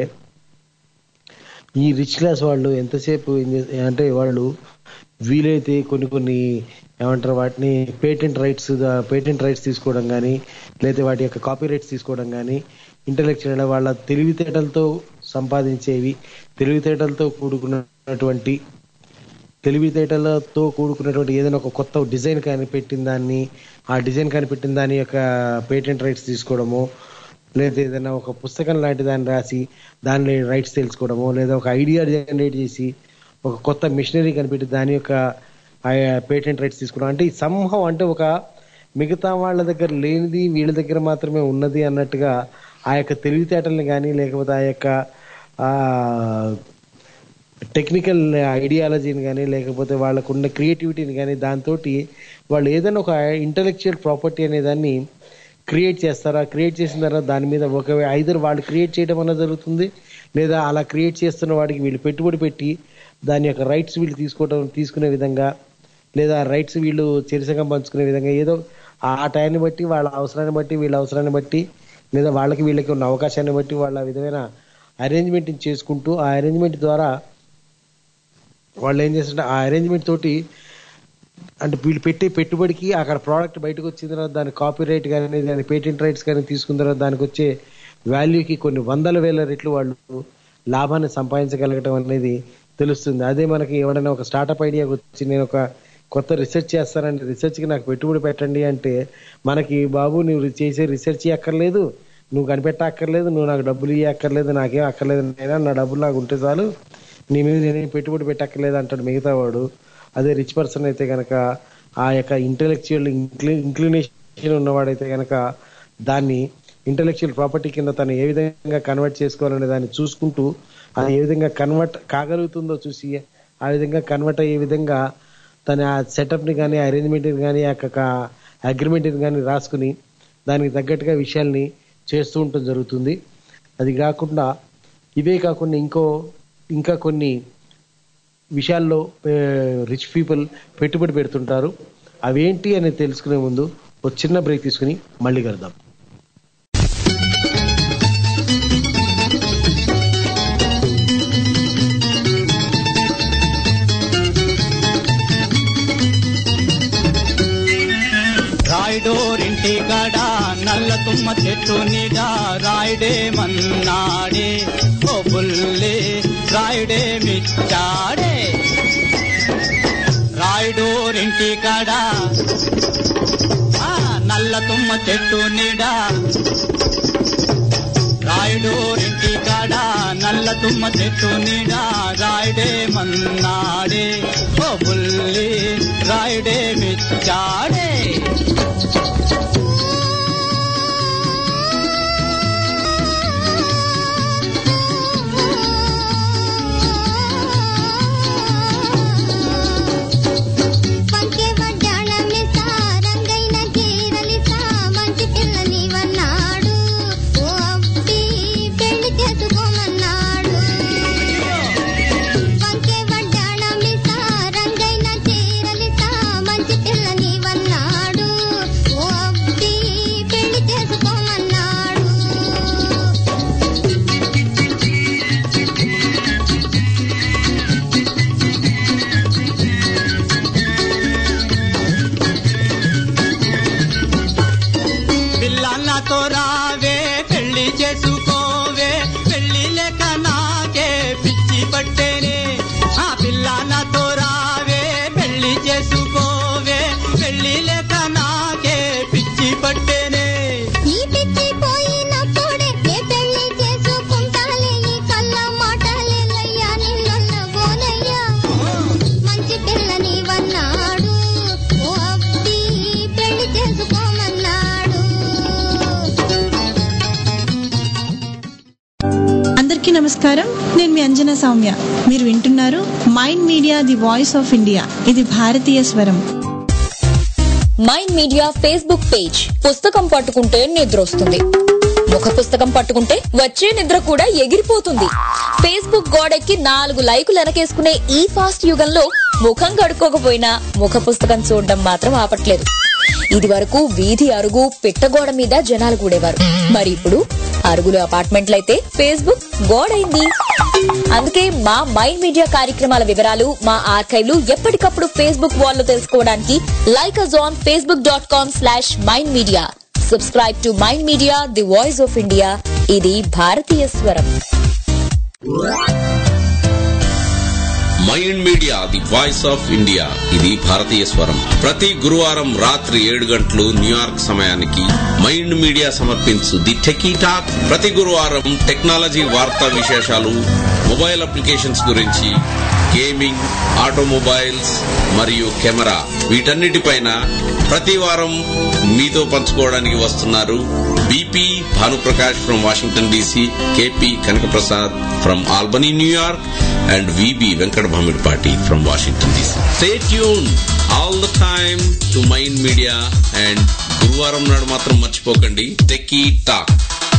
ఈ రిచ్ క్లాస్ వాళ్ళు ఎంతసేపు ఏం చేస్- అంటే వాళ్ళు వీలైతే కొన్ని కొన్ని ఏమంటారు వాటిని పేటెంట్ రైట్స్ పేటెంట్ రైట్స్ తీసుకోవడం కానీ లేదా వాటి యొక్క కాపీ రైట్స్ తీసుకోవడం కానీ ఇంటలెక్చువల్ వాళ్ళ తెలివితేటలతో సంపాదించేవి తెలివితేటలతో కూడుకున్నటువంటి తెలివితేటలతో కూడుకున్నటువంటి ఏదైనా ఒక కొత్త డిజైన్ కానీ పెట్టిన దాన్ని ఆ డిజైన్ కానీ పెట్టిన దాని యొక్క పేటెంట్ రైట్స్ తీసుకోవడము లేదా ఏదైనా ఒక పుస్తకం లాంటి దాన్ని రాసి దాని రైట్స్ తెలుసుకోవడము లేదా ఒక ఐడియా జనరేట్ చేసి ఒక కొత్త మిషనరీ కనిపెట్టి దాని యొక్క పేటెంట్ రైట్స్ తీసుకోవడం అంటే ఈ సంభవం అంటే ఒక మిగతా వాళ్ళ దగ్గర లేనిది వీళ్ళ దగ్గర మాత్రమే ఉన్నది అన్నట్టుగా ఆ యొక్క తెలివితేటల్ని కానీ లేకపోతే ఆ యొక్క ఆ టెక్నికల్ ఐడియాలజీని కానీ లేకపోతే వాళ్ళకున్న క్రియేటివిటీని కానీ దాంతో వాళ్ళు ఏదైనా ఒక ఇంటలెక్చువల్ ప్రాపర్టీ అనే దాన్ని క్రియేట్ చేస్తారా క్రియేట్ చేసిన తర్వాత దాని మీద ఒక ఐదర్ వాళ్ళు క్రియేట్ చేయడం అన్న జరుగుతుంది లేదా అలా క్రియేట్ చేస్తున్న వాడికి వీళ్ళు పెట్టుబడి పెట్టి దాని యొక్క రైట్స్ వీళ్ళు తీసుకోవడం తీసుకునే విధంగా లేదా రైట్స్ వీళ్ళు చిరసంగా పంచుకునే విధంగా ఏదో ఆ టైంని బట్టి వాళ్ళ అవసరాన్ని బట్టి వీళ్ళ అవసరాన్ని బట్టి లేదా వాళ్ళకి వీళ్ళకి ఉన్న అవకాశాన్ని బట్టి వాళ్ళ విధమైన అరేంజ్మెంట్ చేసుకుంటూ ఆ అరేంజ్మెంట్ ద్వారా వాళ్ళు ఏం చేస్తుంటే ఆ అరేంజ్మెంట్ తోటి అంటే వీళ్ళు పెట్టే పెట్టుబడికి అక్కడ ప్రోడక్ట్ బయటకు వచ్చిన తర్వాత దాని కాపీ రైట్ కానీ దాని పేటెంట్ రైట్స్ కానీ తీసుకున్న తర్వాత దానికి వచ్చే వాల్యూకి కొన్ని వందల వేల రెట్లు వాళ్ళు లాభాన్ని సంపాదించగలగటం అనేది తెలుస్తుంది అదే మనకి ఎవరైనా ఒక స్టార్టప్ ఐడియా వచ్చి నేను ఒక కొత్త రీసెర్చ్ చేస్తానండి రీసెర్చ్కి నాకు పెట్టుబడి పెట్టండి అంటే మనకి బాబు నువ్వు చేసే రీసెర్చ్ అక్కర్లేదు నువ్వు కనిపెట్టక్కర్లేదు నువ్వు నాకు డబ్బులు ఇవ్వక్కర్లేదు నాకేం అక్కర్లేదు నేనా నా డబ్బులు నాకు ఉంటే చాలు నీ మీద నేనేం పెట్టుబడి పెట్టక్కర్లేదు అంటాడు మిగతా వాడు అదే రిచ్ పర్సన్ అయితే కనుక ఆ యొక్క ఇంటెలెక్చువల్ ఇంక్లినేషన్ ఉన్నవాడైతే కనుక దాన్ని ఇంటెలెక్చువల్ ప్రాపర్టీ కింద తను ఏ విధంగా కన్వర్ట్ చేసుకోవాలనే దాన్ని చూసుకుంటూ అది ఏ విధంగా కన్వర్ట్ కాగలుగుతుందో చూసి ఆ విధంగా కన్వర్ట్ అయ్యే విధంగా తన ఆ సెటప్ ని కానీ అరేంజ్మెంట్ కానీ ఆ యొక్క అగ్రిమెంట్ కానీ రాసుకుని దానికి తగ్గట్టుగా విషయాల్ని చేస్తూ ఉండటం జరుగుతుంది అది కాకుండా ఇవే కాకుండా ఇంకో ఇంకా కొన్ని విషయాల్లో రిచ్ పీపుల్ పెట్టుబడి పెడుతుంటారు అవేంటి అనేది తెలుసుకునే ముందు ఒక చిన్న బ్రేక్ తీసుకుని మళ్ళీ కలుద్దాం రాయుడోరింటి గడ నల్ల తుమ్మ చెట్టు నిడ రాయుడే మన్నాడే ఓ బుల్లే రాయుడే మిచ్చాడే రాయుడోరింటి గడ ఆ నల్ల తుమ్మ చెట్టు నిడ రాయుడోరింటి కాడ నల్ల తుమ్మ చెట్టు నీడ రాయుడే మన్నాడే ఓ బుల్లి రాయుడే మిచ్చాడే పంకే నమస్కారం నేను మీ అంజనా సౌమ్య మీరు వింటున్నారు mind media the voice of India ఇది భారతీయ స్వరం మైండ్ మీడియా ఫేస్బుక్ పేజ్ పుస్తకం పట్టుకుంటే నిద్ర వస్తుంది ముఖ పుస్తకం పట్టుకుంటే వచ్చే నిద్ర కూడా ఎగిరిపోతుంది ఫేస్బుక్ గోడెక్కి నాలుగు లైకులు వెనకేసుకునే ఈ ఫాస్ట్ యుగంలో ముఖం కడుక్కోకపోయినా ముఖ పుస్తకం చూడడం మాత్రం ఆపట్లేదు ఇది వరకు వీధి అరుగు పిట్టగోడ మీద జనాలు కూడేవారు మరి ఇప్పుడు అరుగులు అపార్ట్మెంట్లయితే ఫేస్బుక్ గోడైంది అందుకే మా మైండ్ మీడియా కార్యక్రమాల వివరాలు మా ఆర్కైవ్లు ఎప్పటికప్పుడు ఫేస్బుక్ వాల్లో తెలుసుకోవడానికి like us on Facebook dot com slash mind media subscribe to mind media the voice of India ఇది భారతీయ స్వరం mind media the voice of India ఇది భారతీయ స్వరం ప్రతి గురువారం రాత్రి ఏడు గంటలు న్యూయార్క్ సమయానికి మైండ్ మీడియా సమర్పించు ది టెకీ టాక్ ప్రతి గురువారం టెక్నాలజీ వార్తా విశేషాలు మొబైల్ అప్లికేషన్స్ గురించి గేమింగ్ ఆటోమొబైల్స్ మరియు కెమెరా వీటన్నిటిపైన ప్రతి వారం మీతో పంచుకోవడానికి వస్తున్నారు BP Bhanuprakash from Washington DC KP Kanakaprasad from Albany New York and VB Venkata Bhamidipati from Washington DC stay tune all the time to mind media and గురువారం నాడు మాత్రం మర్చిపోకండి టెకీ టాక్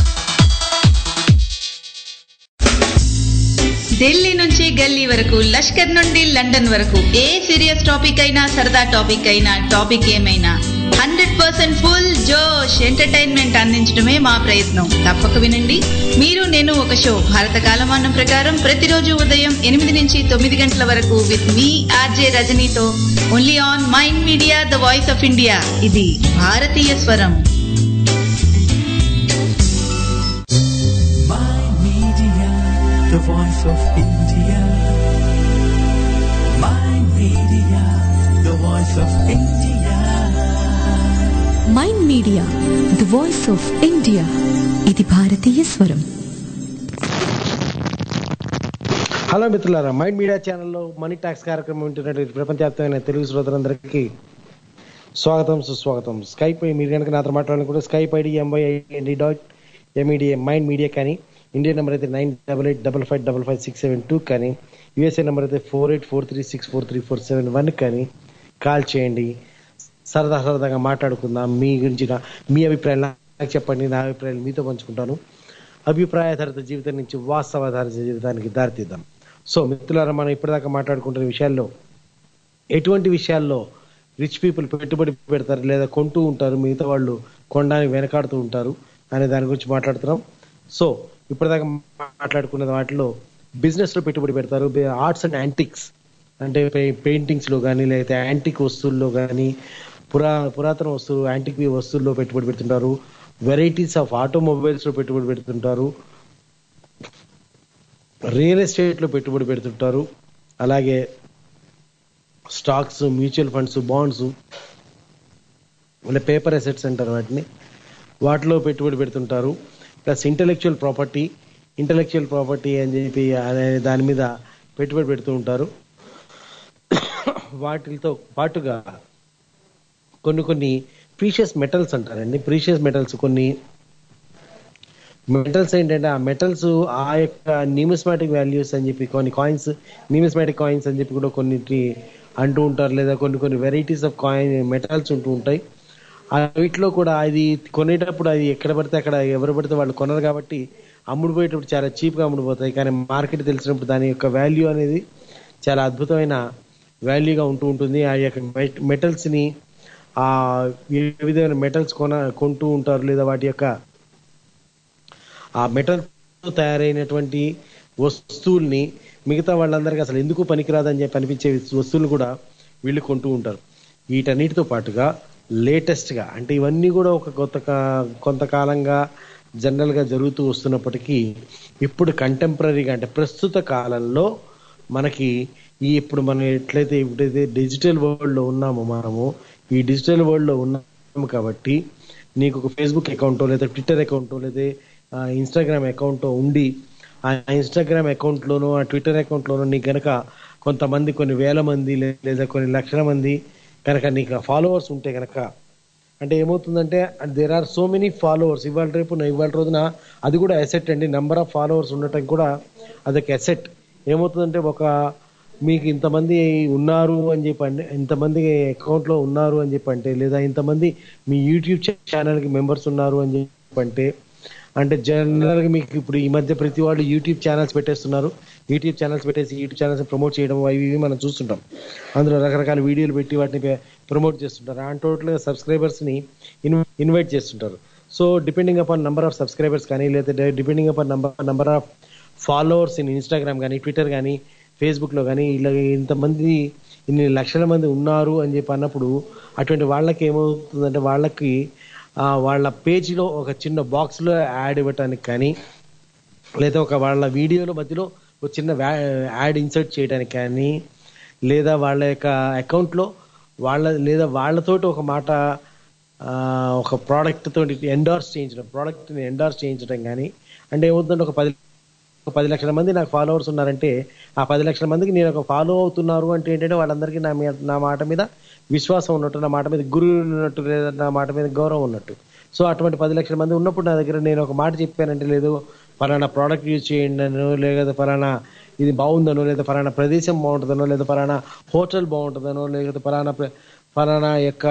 ఢిల్లీ నుంచి గల్లీ వరకు లష్కర్ నుండి లండన్ వరకు ఏ సీరియస్ టాపిక్ అయినా సరదా టాపిక్ అయినా టాపిక్ ఏమైనా హండ్రెడ్ పర్సెంట్ ఫుల్ జోష్ ఎంటర్టైన్మెంట్ అందించడమే మా ప్రయత్నం తప్పక వినండి మీరు నేను ఒక షో భారత కాలమానం ప్రకారం ప్రతిరోజు ఉదయం ఎనిమిది నుంచి తొమ్మిది గంటల వరకు విత్ మీ ఆర్జే రజనీతో only on mind media the voice of India ఇది భారతీయ స్వరం Media, the voice of India. Mind Media, the voice of India. Mind media the voice of India ఇది భారతీయ స్వరం హలో మిత్రులారా మైండ్ మీడియా ఛానల్లో మనీ టాక్స్ కార్యక్రమం వింటున్నటువంటి ప్రపంచవ్యాప్తమైన తెలుగు శ్రోతలందరికీ స్వాగతం సుస్వాగతం స్కైప్ మీరు కనుక నాతో మాట్లాడాలనుకుంటే Skype ID M Y I N D dot M E D A mind media కానీ ఇండియా నెంబర్ అయితే nine double eight double five double five six seven two కానీ యూఎస్ఏ నెంబర్ అయితే four eight four three six four three four seven one కానీ కాల్ చేయండి సరదా సరదాగా మాట్లాడుకుందాం మీ గురించి నా- మీ అభిప్రాయాలు నాకు చెప్పండి నా అభిప్రాయాలు మీతో పంచుకుంటాను అభిప్రాయాధారిత జీవితం నుంచి వాస్తవాధారిత జీవితానికి దారితీద్దాం సో మిత్రులారా మనం ఇప్పటిదాకా మాట్లాడుకుంటున్న విషయాల్లో ఎటువంటి విషయాల్లో రిచ్ పీపుల్ పెట్టుబడి పెడతారు లేదా కొంటూ ఉంటారు మిగతా వాళ్ళు కొనడానికి వెనకాడుతూ ఉంటారు అనే దాని గురించి మాట్లాడుతున్నాం సో ఇప్పటిదాకా మాట్లాడుకున్న వాటిలో బిజినెస్ లో పెట్టుబడి పెడతారు ఆర్ట్స్ అండ్ యాంటిక్స్ అంటే పెయింటింగ్స్ లో కానీ లేకపోతే యాంటిక్ వస్తువుల్లో కానీ పురా పురాతన వస్తువులు యాంటిక్ వస్తువుల్లో పెట్టుబడి పెడుతుంటారు వెరైటీస్ ఆఫ్ ఆటోమొబైల్స్ లో పెట్టుబడి పెడుతుంటారు రియల్ ఎస్టేట్ లో పెట్టుబడి పెడుతుంటారు అలాగే స్టాక్స్ మ్యూచువల్ ఫండ్స్ బాండ్స్ అంటే పేపర్ అసెట్స్ అంటారు వాటిని వాటిలో పెట్టుబడి పెడుతుంటారు plus intellectual property intellectual property అని చెప్పి అనే దాని మీద పెట్టుబడి పెడుతూ ఉంటారు వాటితో పాటుగా కొన్ని కొన్ని ప్రీషియస్ మెటల్స్ అంటారండి ప్రీషియస్ మెటల్స్ కొన్ని మెటల్స్ ఏంటంటే ఆ మెటల్స్ ఆ యొక్క న్యూమిస్మాటిక్ వాల్యూస్ అని చెప్పి కొన్ని కాయిన్స్ న్యూమిస్మాటిక్ కాయిన్స్ అని చెప్పి కూడా కొన్నిటి అంటూ ఉంటారు లేదా కొన్ని కొన్ని వెరైటీస్ ఆఫ్ కాయిన్ మెటల్స్ ఉంటూ ఉంటాయి ఆ వీటిలో కూడా అది కొనేటప్పుడు అది ఎక్కడ పడితే అక్కడ ఎవరు పడితే వాళ్ళు కొనరు కాబట్టి అమ్ముడుపోయేటప్పుడు చాలా చీప్గా అమ్ముడుపోతాయి కానీ మార్కెట్ తెలిసినప్పుడు దాని యొక్క వాల్యూ అనేది చాలా అద్భుతమైన వాల్యూగా ఉంటూ ఉంటుంది ఆ యొక్క మెటల్స్ ని ఆ ఏ విధమైన మెటల్స్ కొన కొంటూ ఉంటారు లేదా వాటి యొక్క ఆ మెటల్ తయారైనటువంటి వస్తువుల్ని మిగతా వాళ్ళందరికీ అసలు ఎందుకు పనికిరాదని చెప్పి అనిపించే వస్తువులు కూడా వీళ్ళు కొంటూ ఉంటారు వీటన్నిటితో పాటుగా లేటెస్ట్ గా అంటే ఇవన్నీ కూడా ఒక కొత్త కా- కొంతకాలంగా జనరల్ గా జరుగుతూ వస్తున్నప్పటికీ ఇప్పుడు కంటెంపరీగా అంటే ప్రస్తుత కాలంలో మనకి ఈ ఇప్పుడు మనం ఎట్లయితే ఎప్పుడైతే డిజిటల్ వరల్డ్ లో ఉన్నామో మనము ఈ డిజిటల్ వరల్డ్ లో ఉన్నాము కాబట్టి నీకు ఒక ఫేస్బుక్ అకౌంట్ లేదా ట్విట్టర్ అకౌంట్ లేదా ఇన్స్టాగ్రామ్ అకౌంట్ ఉండి ఆ ఇన్స్టాగ్రామ్ అకౌంట్ లోనో ఆ ట్విట్టర్ అకౌంట్ లోనో నీకు గనక కొంతమంది కొన్ని వేల మంది లే- లేదా కొన్ని లక్షల మంది కనుక నీకు ఫాలోవర్స్ ఉంటే గనక అంటే ఏమవుతుందంటే there are so many followers ఇవాళ రేపు ఇవాళ రోజున అది కూడా అసెట్ అండి నెంబర్ ఆఫ్ ఫాలోవర్స్ ఉండటం కూడా అదొక అసెట్ ఏమవుతుందంటే ఒక మీకు ఇంతమంది ఉన్నారు అని చెప్పండి ఇంతమంది అకౌంట్లో ఉన్నారు అని చెప్పంటే లేదా ఇంతమంది మీ యూట్యూబ్ ఛానల్కి మెంబర్స్ ఉన్నారు అని చెప్పంటే అంటే జనరల్గా మీకు ఇప్పుడు ఈ మధ్య ప్రతి వాళ్ళు యూట్యూబ్ ఛానల్స్ పెట్టేస్తున్నారు యూట్యూబ్ ఛానల్స్ పెట్టేసి యూట్యూబ్ ఛానల్స్ ప్రమోట్ చేయడం అవి ఇవి మనం చూస్తుంటాం అందులో రకరకాల వీడియోలు పెట్టి వాటిని ప్రమోట్ చేస్తుంటారు ఆ టోటల్గా సబ్స్క్రైబర్స్ని ఇన్వైట్ చేస్తుంటారు so depending upon number of subscribers కానీ లేదా depending upon number number of followers in Instagram కానీ ట్విట్టర్ కానీ ఫేస్బుక్లో కానీ ఇలా ఇంతమంది ఇన్ని లక్షల మంది ఉన్నారు అని చెప్పి అన్నప్పుడు అటువంటి వాళ్ళకి ఏమవుతుందంటే వాళ్ళకి ఆ, వాళ్ళ పేజీలో ఒక చిన్న బాక్స్లో యాడ్ ఇవ్వటానికి కానీ లేదా ఒక వాళ్ళ వీడియోలో మధ్యలో ఒక చిన్న వ్యా- యాడ్ ఇన్సర్ట్ చేయడానికి కానీ లేదా వాళ్ళ యొక్క అకౌంట్లో వాళ్ళ లేదా వాళ్ళతోటి ఒక మాట ఆ, ఒక ప్రోడక్ట్ తోటి ఎండార్స్ చేయించడం ప్రోడక్ట్ని ఎండార్స్ చేయించడం కానీ అంటే ఏమవుతుందంటే ఒక పది ఒక పది లక్షల మంది నాకు ఫాలోవర్స్ ఉన్నారంటే ఆ పది లక్షల మందికి నేను ఒక ఫాలో అవుతున్నారు అంటే ఏంటంటే వాళ్ళందరికీ నా మీద నా మాట మీద విశ్వాసం ఉన్నట్టు నా మాట మీద గురువు ఉన్నట్టు లేదా నా మాట మీద గౌరవం ఉన్నట్టు సో అటువంటి పది లక్షల మంది ఉన్నప్పుడు నా దగ్గర నేను ఒక మాట చెప్పానంటే లేదు ఫలానా ప్రోడక్ట్ యూజ్ చేయండి అనో లేదా ఫలానా ఇది బాగుందనో లేదా ఫలానా ప్రదేశం బాగుంటుందనో లేదా ఫలానా హోటల్ బాగుంటుందనో లేదా ఫలానా ప్ర- ఫలానా యొక్క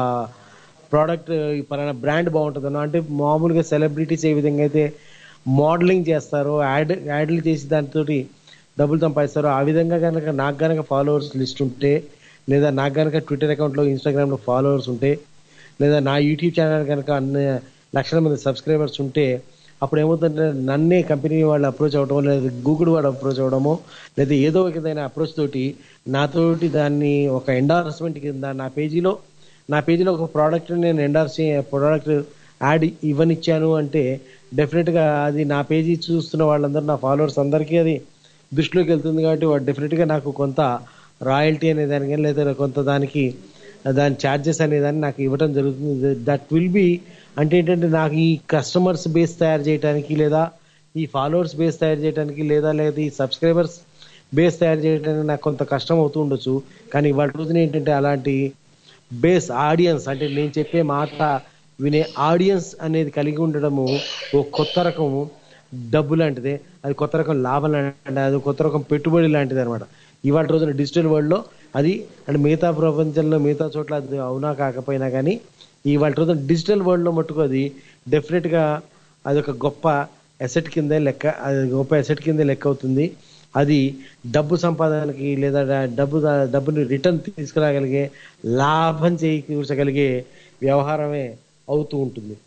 ప్రోడక్ట్ పలానా బ్రాండ్ బాగుంటుందనో అంటే మామూలుగా సెలబ్రిటీస్ ఏ విధంగా అయితే మోడలింగ్ చేస్తారో యాడ్ యాడ్లు చేసి దాంతో డబ్బులు సంపాదిస్తారో ఆ విధంగా కనుక నాకు కనుక ఫాలోవర్స్ లిస్ట్ ఉంటే లేదా నాకు కనుక ట్విట్టర్ అకౌంట్లో ఇన్స్టాగ్రామ్లో ఫాలోవర్స్ ఉంటే లేదా నా యూట్యూబ్ ఛానల్ కనుక అన్ని లక్షల మంది సబ్స్క్రైబర్స్ ఉంటే అప్పుడు ఏమవుతుందంటే నన్నే కంపెనీ వాళ్ళు అప్రోచ్ అవ్వడమో లేదా గూగుల్ వాడు అప్రోచ్ అవ్వడమో లేదా ఏదో ఒక విధమైన అప్రోచ్ తోటి నాతోటి దాన్ని ఒక ఎండార్స్మెంట్ కింద నా పేజీలో నా పేజీలో ఒక ప్రోడక్ట్ నేను ఎండార్స్ ప్రోడక్ట్ యాడ్ ఇవ్వనిచ్చాను అంటే డెఫినెట్గా అది నా పేజీ చూస్తున్న వాళ్ళందరూ నా ఫాలోవర్స్ అందరికీ అది దృష్టిలోకి వెళ్తుంది కాబట్టి వాడు డెఫినెట్గా నాకు కొంత రాయల్టీ అనే దానికి కానీ లేదా కొంత దానికి దాని ఛార్జెస్ అనేదాన్ని నాకు ఇవ్వడం జరుగుతుంది దట్ విల్ బి అంటే ఏంటంటే నాకు ఈ కస్టమర్స్ బేస్ తయారు చేయడానికి లేదా ఈ ఫాలోవర్స్ బేస్ తయారు చేయడానికి లేదా లేదా ఈ సబ్స్క్రైబర్స్ బేస్ తయారు చేయడానికి నాకు కొంత కష్టం అవుతూ ఉండొచ్చు కానీ ఇవాళ రోజున ఏంటంటే అలాంటి బేస్ ఆడియన్స్ అంటే నేను చెప్పే మాట వినే ఆడియన్స్ అనేది కలిగి ఉండడము ఓ కొత్త రకము డబ్బు లాంటిదే అది కొత్త రకం లాభం లాంటిది అది కొత్త రకం పెట్టుబడి లాంటిది అనమాట ఇవాళ రోజున డిజిటల్ వరల్డ్లో అది అంటే మిగతా ప్రపంచంలో మిగతా చోట్ల అది అవునా కాకపోయినా కానీ ఇవాళ రోజున డిజిటల్ వరల్డ్లో మట్టుకు అది డెఫినెట్గా అది ఒక గొప్ప అసెట్ కిందే లెక్క అది గొప్ప అసెట్ కిందే లెక్క అవుతుంది అది డబ్బు సంపాదనకి లేదా డబ్బు డబ్బుని రిటర్న్ తీసుకురాగలిగే లాభం చేకూర్చగలిగే వ్యవహారమే అవుతూ ఉంటుంది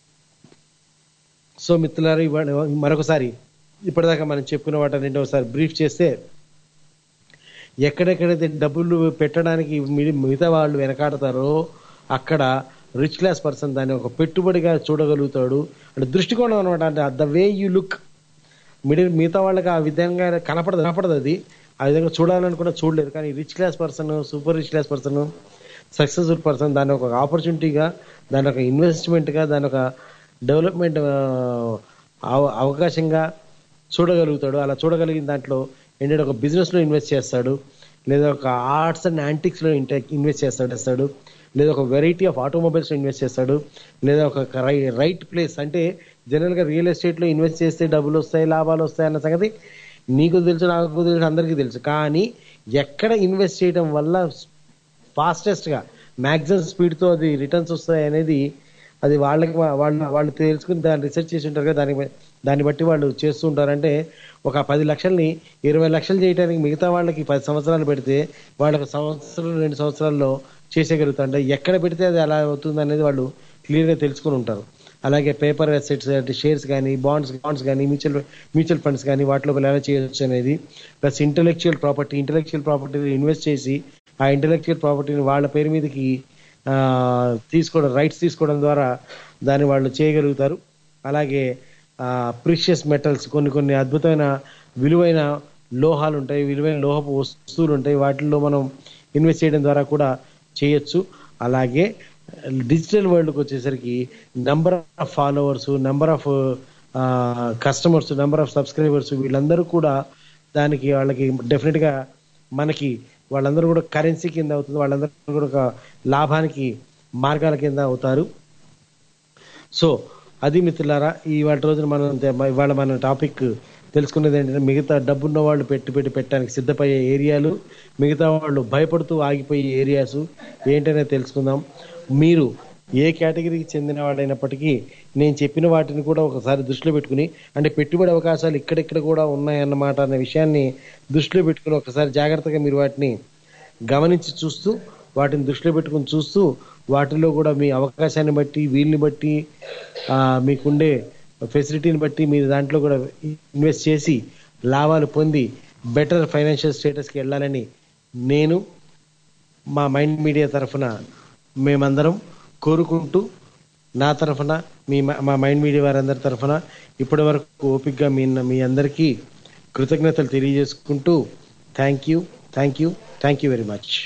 సో మిత్రులారా ఇవాళ మరొకసారి ఇప్పటిదాకా మనం చెప్పుకున్న వాటిని ఒకసారి బ్రీఫ్ చేస్తే ఎక్కడెక్కడైతే డబ్బులు పెట్టడానికి మి- మిగతా వాళ్ళు వెనకాడతారో అక్కడ రిచ్ క్లాస్ పర్సన్ దాన్ని ఒక పెట్టుబడిగా చూడగలుగుతాడు అంటే దృష్టికోణం అనమాట అంటే the way you look middle మిగతా వాళ్ళకి ఆ విధంగా కనపడదు కనపడదు అది ఆ విధంగా చూడాలనుకున్నా చూడలేదు కానీ rich class person super rich class person successful person దాన్ని ఒక ఆపర్చునిటీగా దాని ఒక ఇన్వెస్ట్మెంట్గా దాని ఒక డెవలప్మెంట్ అవకాశంగా చూడగలుగుతాడు అలా చూడగలిగిన దాంట్లో ఏంటంటే ఒక బిజినెస్లో ఇన్వెస్ట్ చేస్తాడు లేదా ఒక ఆర్ట్స్ అండ్ యాంటిక్స్లో ఇన్వెస్ట్ చేస్తాడు చేస్తాడు లేదా ఒక వెరైటీ ఆఫ్ ఆటోమొబైల్స్లో ఇన్వెస్ట్ చేస్తాడు లేదా ఒక రైట్ ప్లేస్ అంటే జనరల్గా రియల్ ఎస్టేట్లో ఇన్వెస్ట్ చేస్తే డబ్బులు వస్తాయి లాభాలు వస్తాయి అన్న సంగతి నీకు తెలుసు నాకు తెలుసు అందరికీ తెలుసు కానీ ఎక్కడ ఇన్వెస్ట్ చేయడం వల్ల ఫాస్టెస్ట్గా మ్యాక్సిమం స్పీడ్తో అది రిటర్న్స్ వస్తాయి అనేది అది వాళ్ళకి వా- వాళ్ళు వాళ్ళు తెలుసుకుని దాన్ని రీసెర్చ్ చేసి ఉంటారు కదా దాన్ని బ- దాన్ని బట్టి వాళ్ళు చేస్తూ ఉంటారంటే ఒక పది లక్షల్ని ఇరవై లక్షలు చేయడానికి మిగతా వాళ్ళకి పది సంవత్సరాలు పెడితే వాళ్ళకి సంవత్సరం రెండు సంవత్సరాల్లో చేసేయగలుగుతారు అంటే ఎక్కడ పెడితే అది అలా అవుతుంది అనేది వాళ్ళు క్లియర్గా తెలుసుకుని ఉంటారు అలాగే పేపర్ అసెట్స్ అంటే షేర్స్ కానీ బాండ్స్ బాండ్స్ కానీ మ్యూచువల్ మ్యూచువల్ ఫండ్స్ కానీ వాటిలో ఎలా చేయొచ్చు అనేది plus intellectual property intellectual property invest చేసి ఆ ఇంటలెక్చువల్ ప్రాపర్టీని వాళ్ళ పేరు మీదకి ఆ, తీసుకోవడం రైట్స్ తీసుకోవడం ద్వారా దాన్ని వాళ్ళు చేయగలుగుతారు అలాగే ప్రిషియస్ మెటల్స్ కొన్ని కొన్ని అద్భుతమైన విలువైన లోహాలు ఉంటాయి విలువైన లోహపు వస్తువులు ఉంటాయి వాటిల్లో మనం ఇన్వెస్ట్ చేయడం ద్వారా కూడా చేయొచ్చు అలాగే డిజిటల్ వరల్డ్కి వచ్చేసరికి number of followers number of customers number of subscribers వీళ్ళందరూ కూడా దానికి వాళ్ళకి డెఫినెట్గా మనకి వాళ్ళందరూ కూడా కరెన్సీ కింద అవుతుంది వాళ్ళందరూ కూడా ఒక లాభానికి మార్గాల కింద అవుతారు సో అది మిత్రులారా ఇవాళ రోజున మనం తె- ఇవాళ మన టాపిక్ తెలుసుకునేది ఏంటంటే మిగతా డబ్బున్న వాళ్ళు పెట్టి పెట్టి పెట్టడానికి సిద్ధపయ్యే ఏరియాలు మిగతా వాళ్ళు భయపడుతూ ఆగిపోయే ఏరియాస్ ఏంటనే తెలుసుకుందాం మీరు ఏ కేటగిరీకి చెందిన వాడైనప్పటికీ నేను చెప్పిన వాటిని కూడా ఒకసారి దృష్టిలో పెట్టుకుని అంటే పెట్టుబడి అవకాశాలు ఇక్కడిక్కడ కూడా ఉన్నాయన్నమాట అనే విషయాన్ని దృష్టిలో పెట్టుకుని ఒకసారి జాగ్రత్తగా మీరు వాటిని గమనించి చూస్తూ వాటిని దృష్టిలో పెట్టుకుని చూస్తూ వాటిలో కూడా మీ అవకాశాన్ని బట్టి వీళ్ళని బట్టి ఆ, మీకుండే ఫెసిలిటీని బట్టి మీరు దాంట్లో కూడా ఇన్వెస్ట్ చేసి లాభాలు పొంది బెటర్ ఫైనాన్షియల్ స్టేటస్కి వెళ్ళాలని నేను మా మైండ్ మీడియా తరఫున మేమందరం కోరుకుంటూ నా తరఫున మీ మా మైండ్ మీడియా వారందరి తరఫున ఇప్పటి వరకు ఓపిక్గా మీ మీ అందరికీ కృతజ్ఞతలు తెలియజేసుకుంటూ thank you thank you thank you very much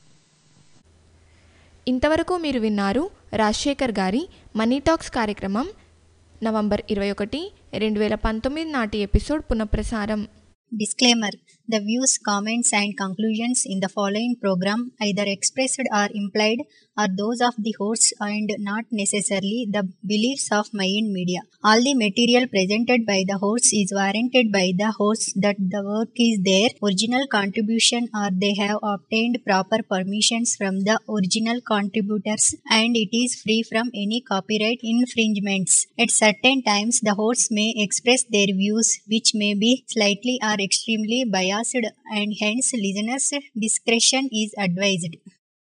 ఇంతవరకు మీరు విన్నారు రాజశేఖర్ గారి మనీ టాక్స్ కార్యక్రమం నవంబర్ ఇరవై ఒకటి రెండు వేల పంతొమ్మిది నాటి ఎపిసోడ్ పునఃప్రసారం Disclaimer The views, comments, and conclusions in the following program, either expressed or implied, are those of the hosts and not necessarily the beliefs of Mayan Media. All the material presented by the hosts is warranted by the hosts that the work is their original contribution or they have obtained proper permissions from the original contributors and it is free from any copyright infringements. At certain times, the hosts may express their views which may be slightly or extremely biased and hence listeners' discretion is advised.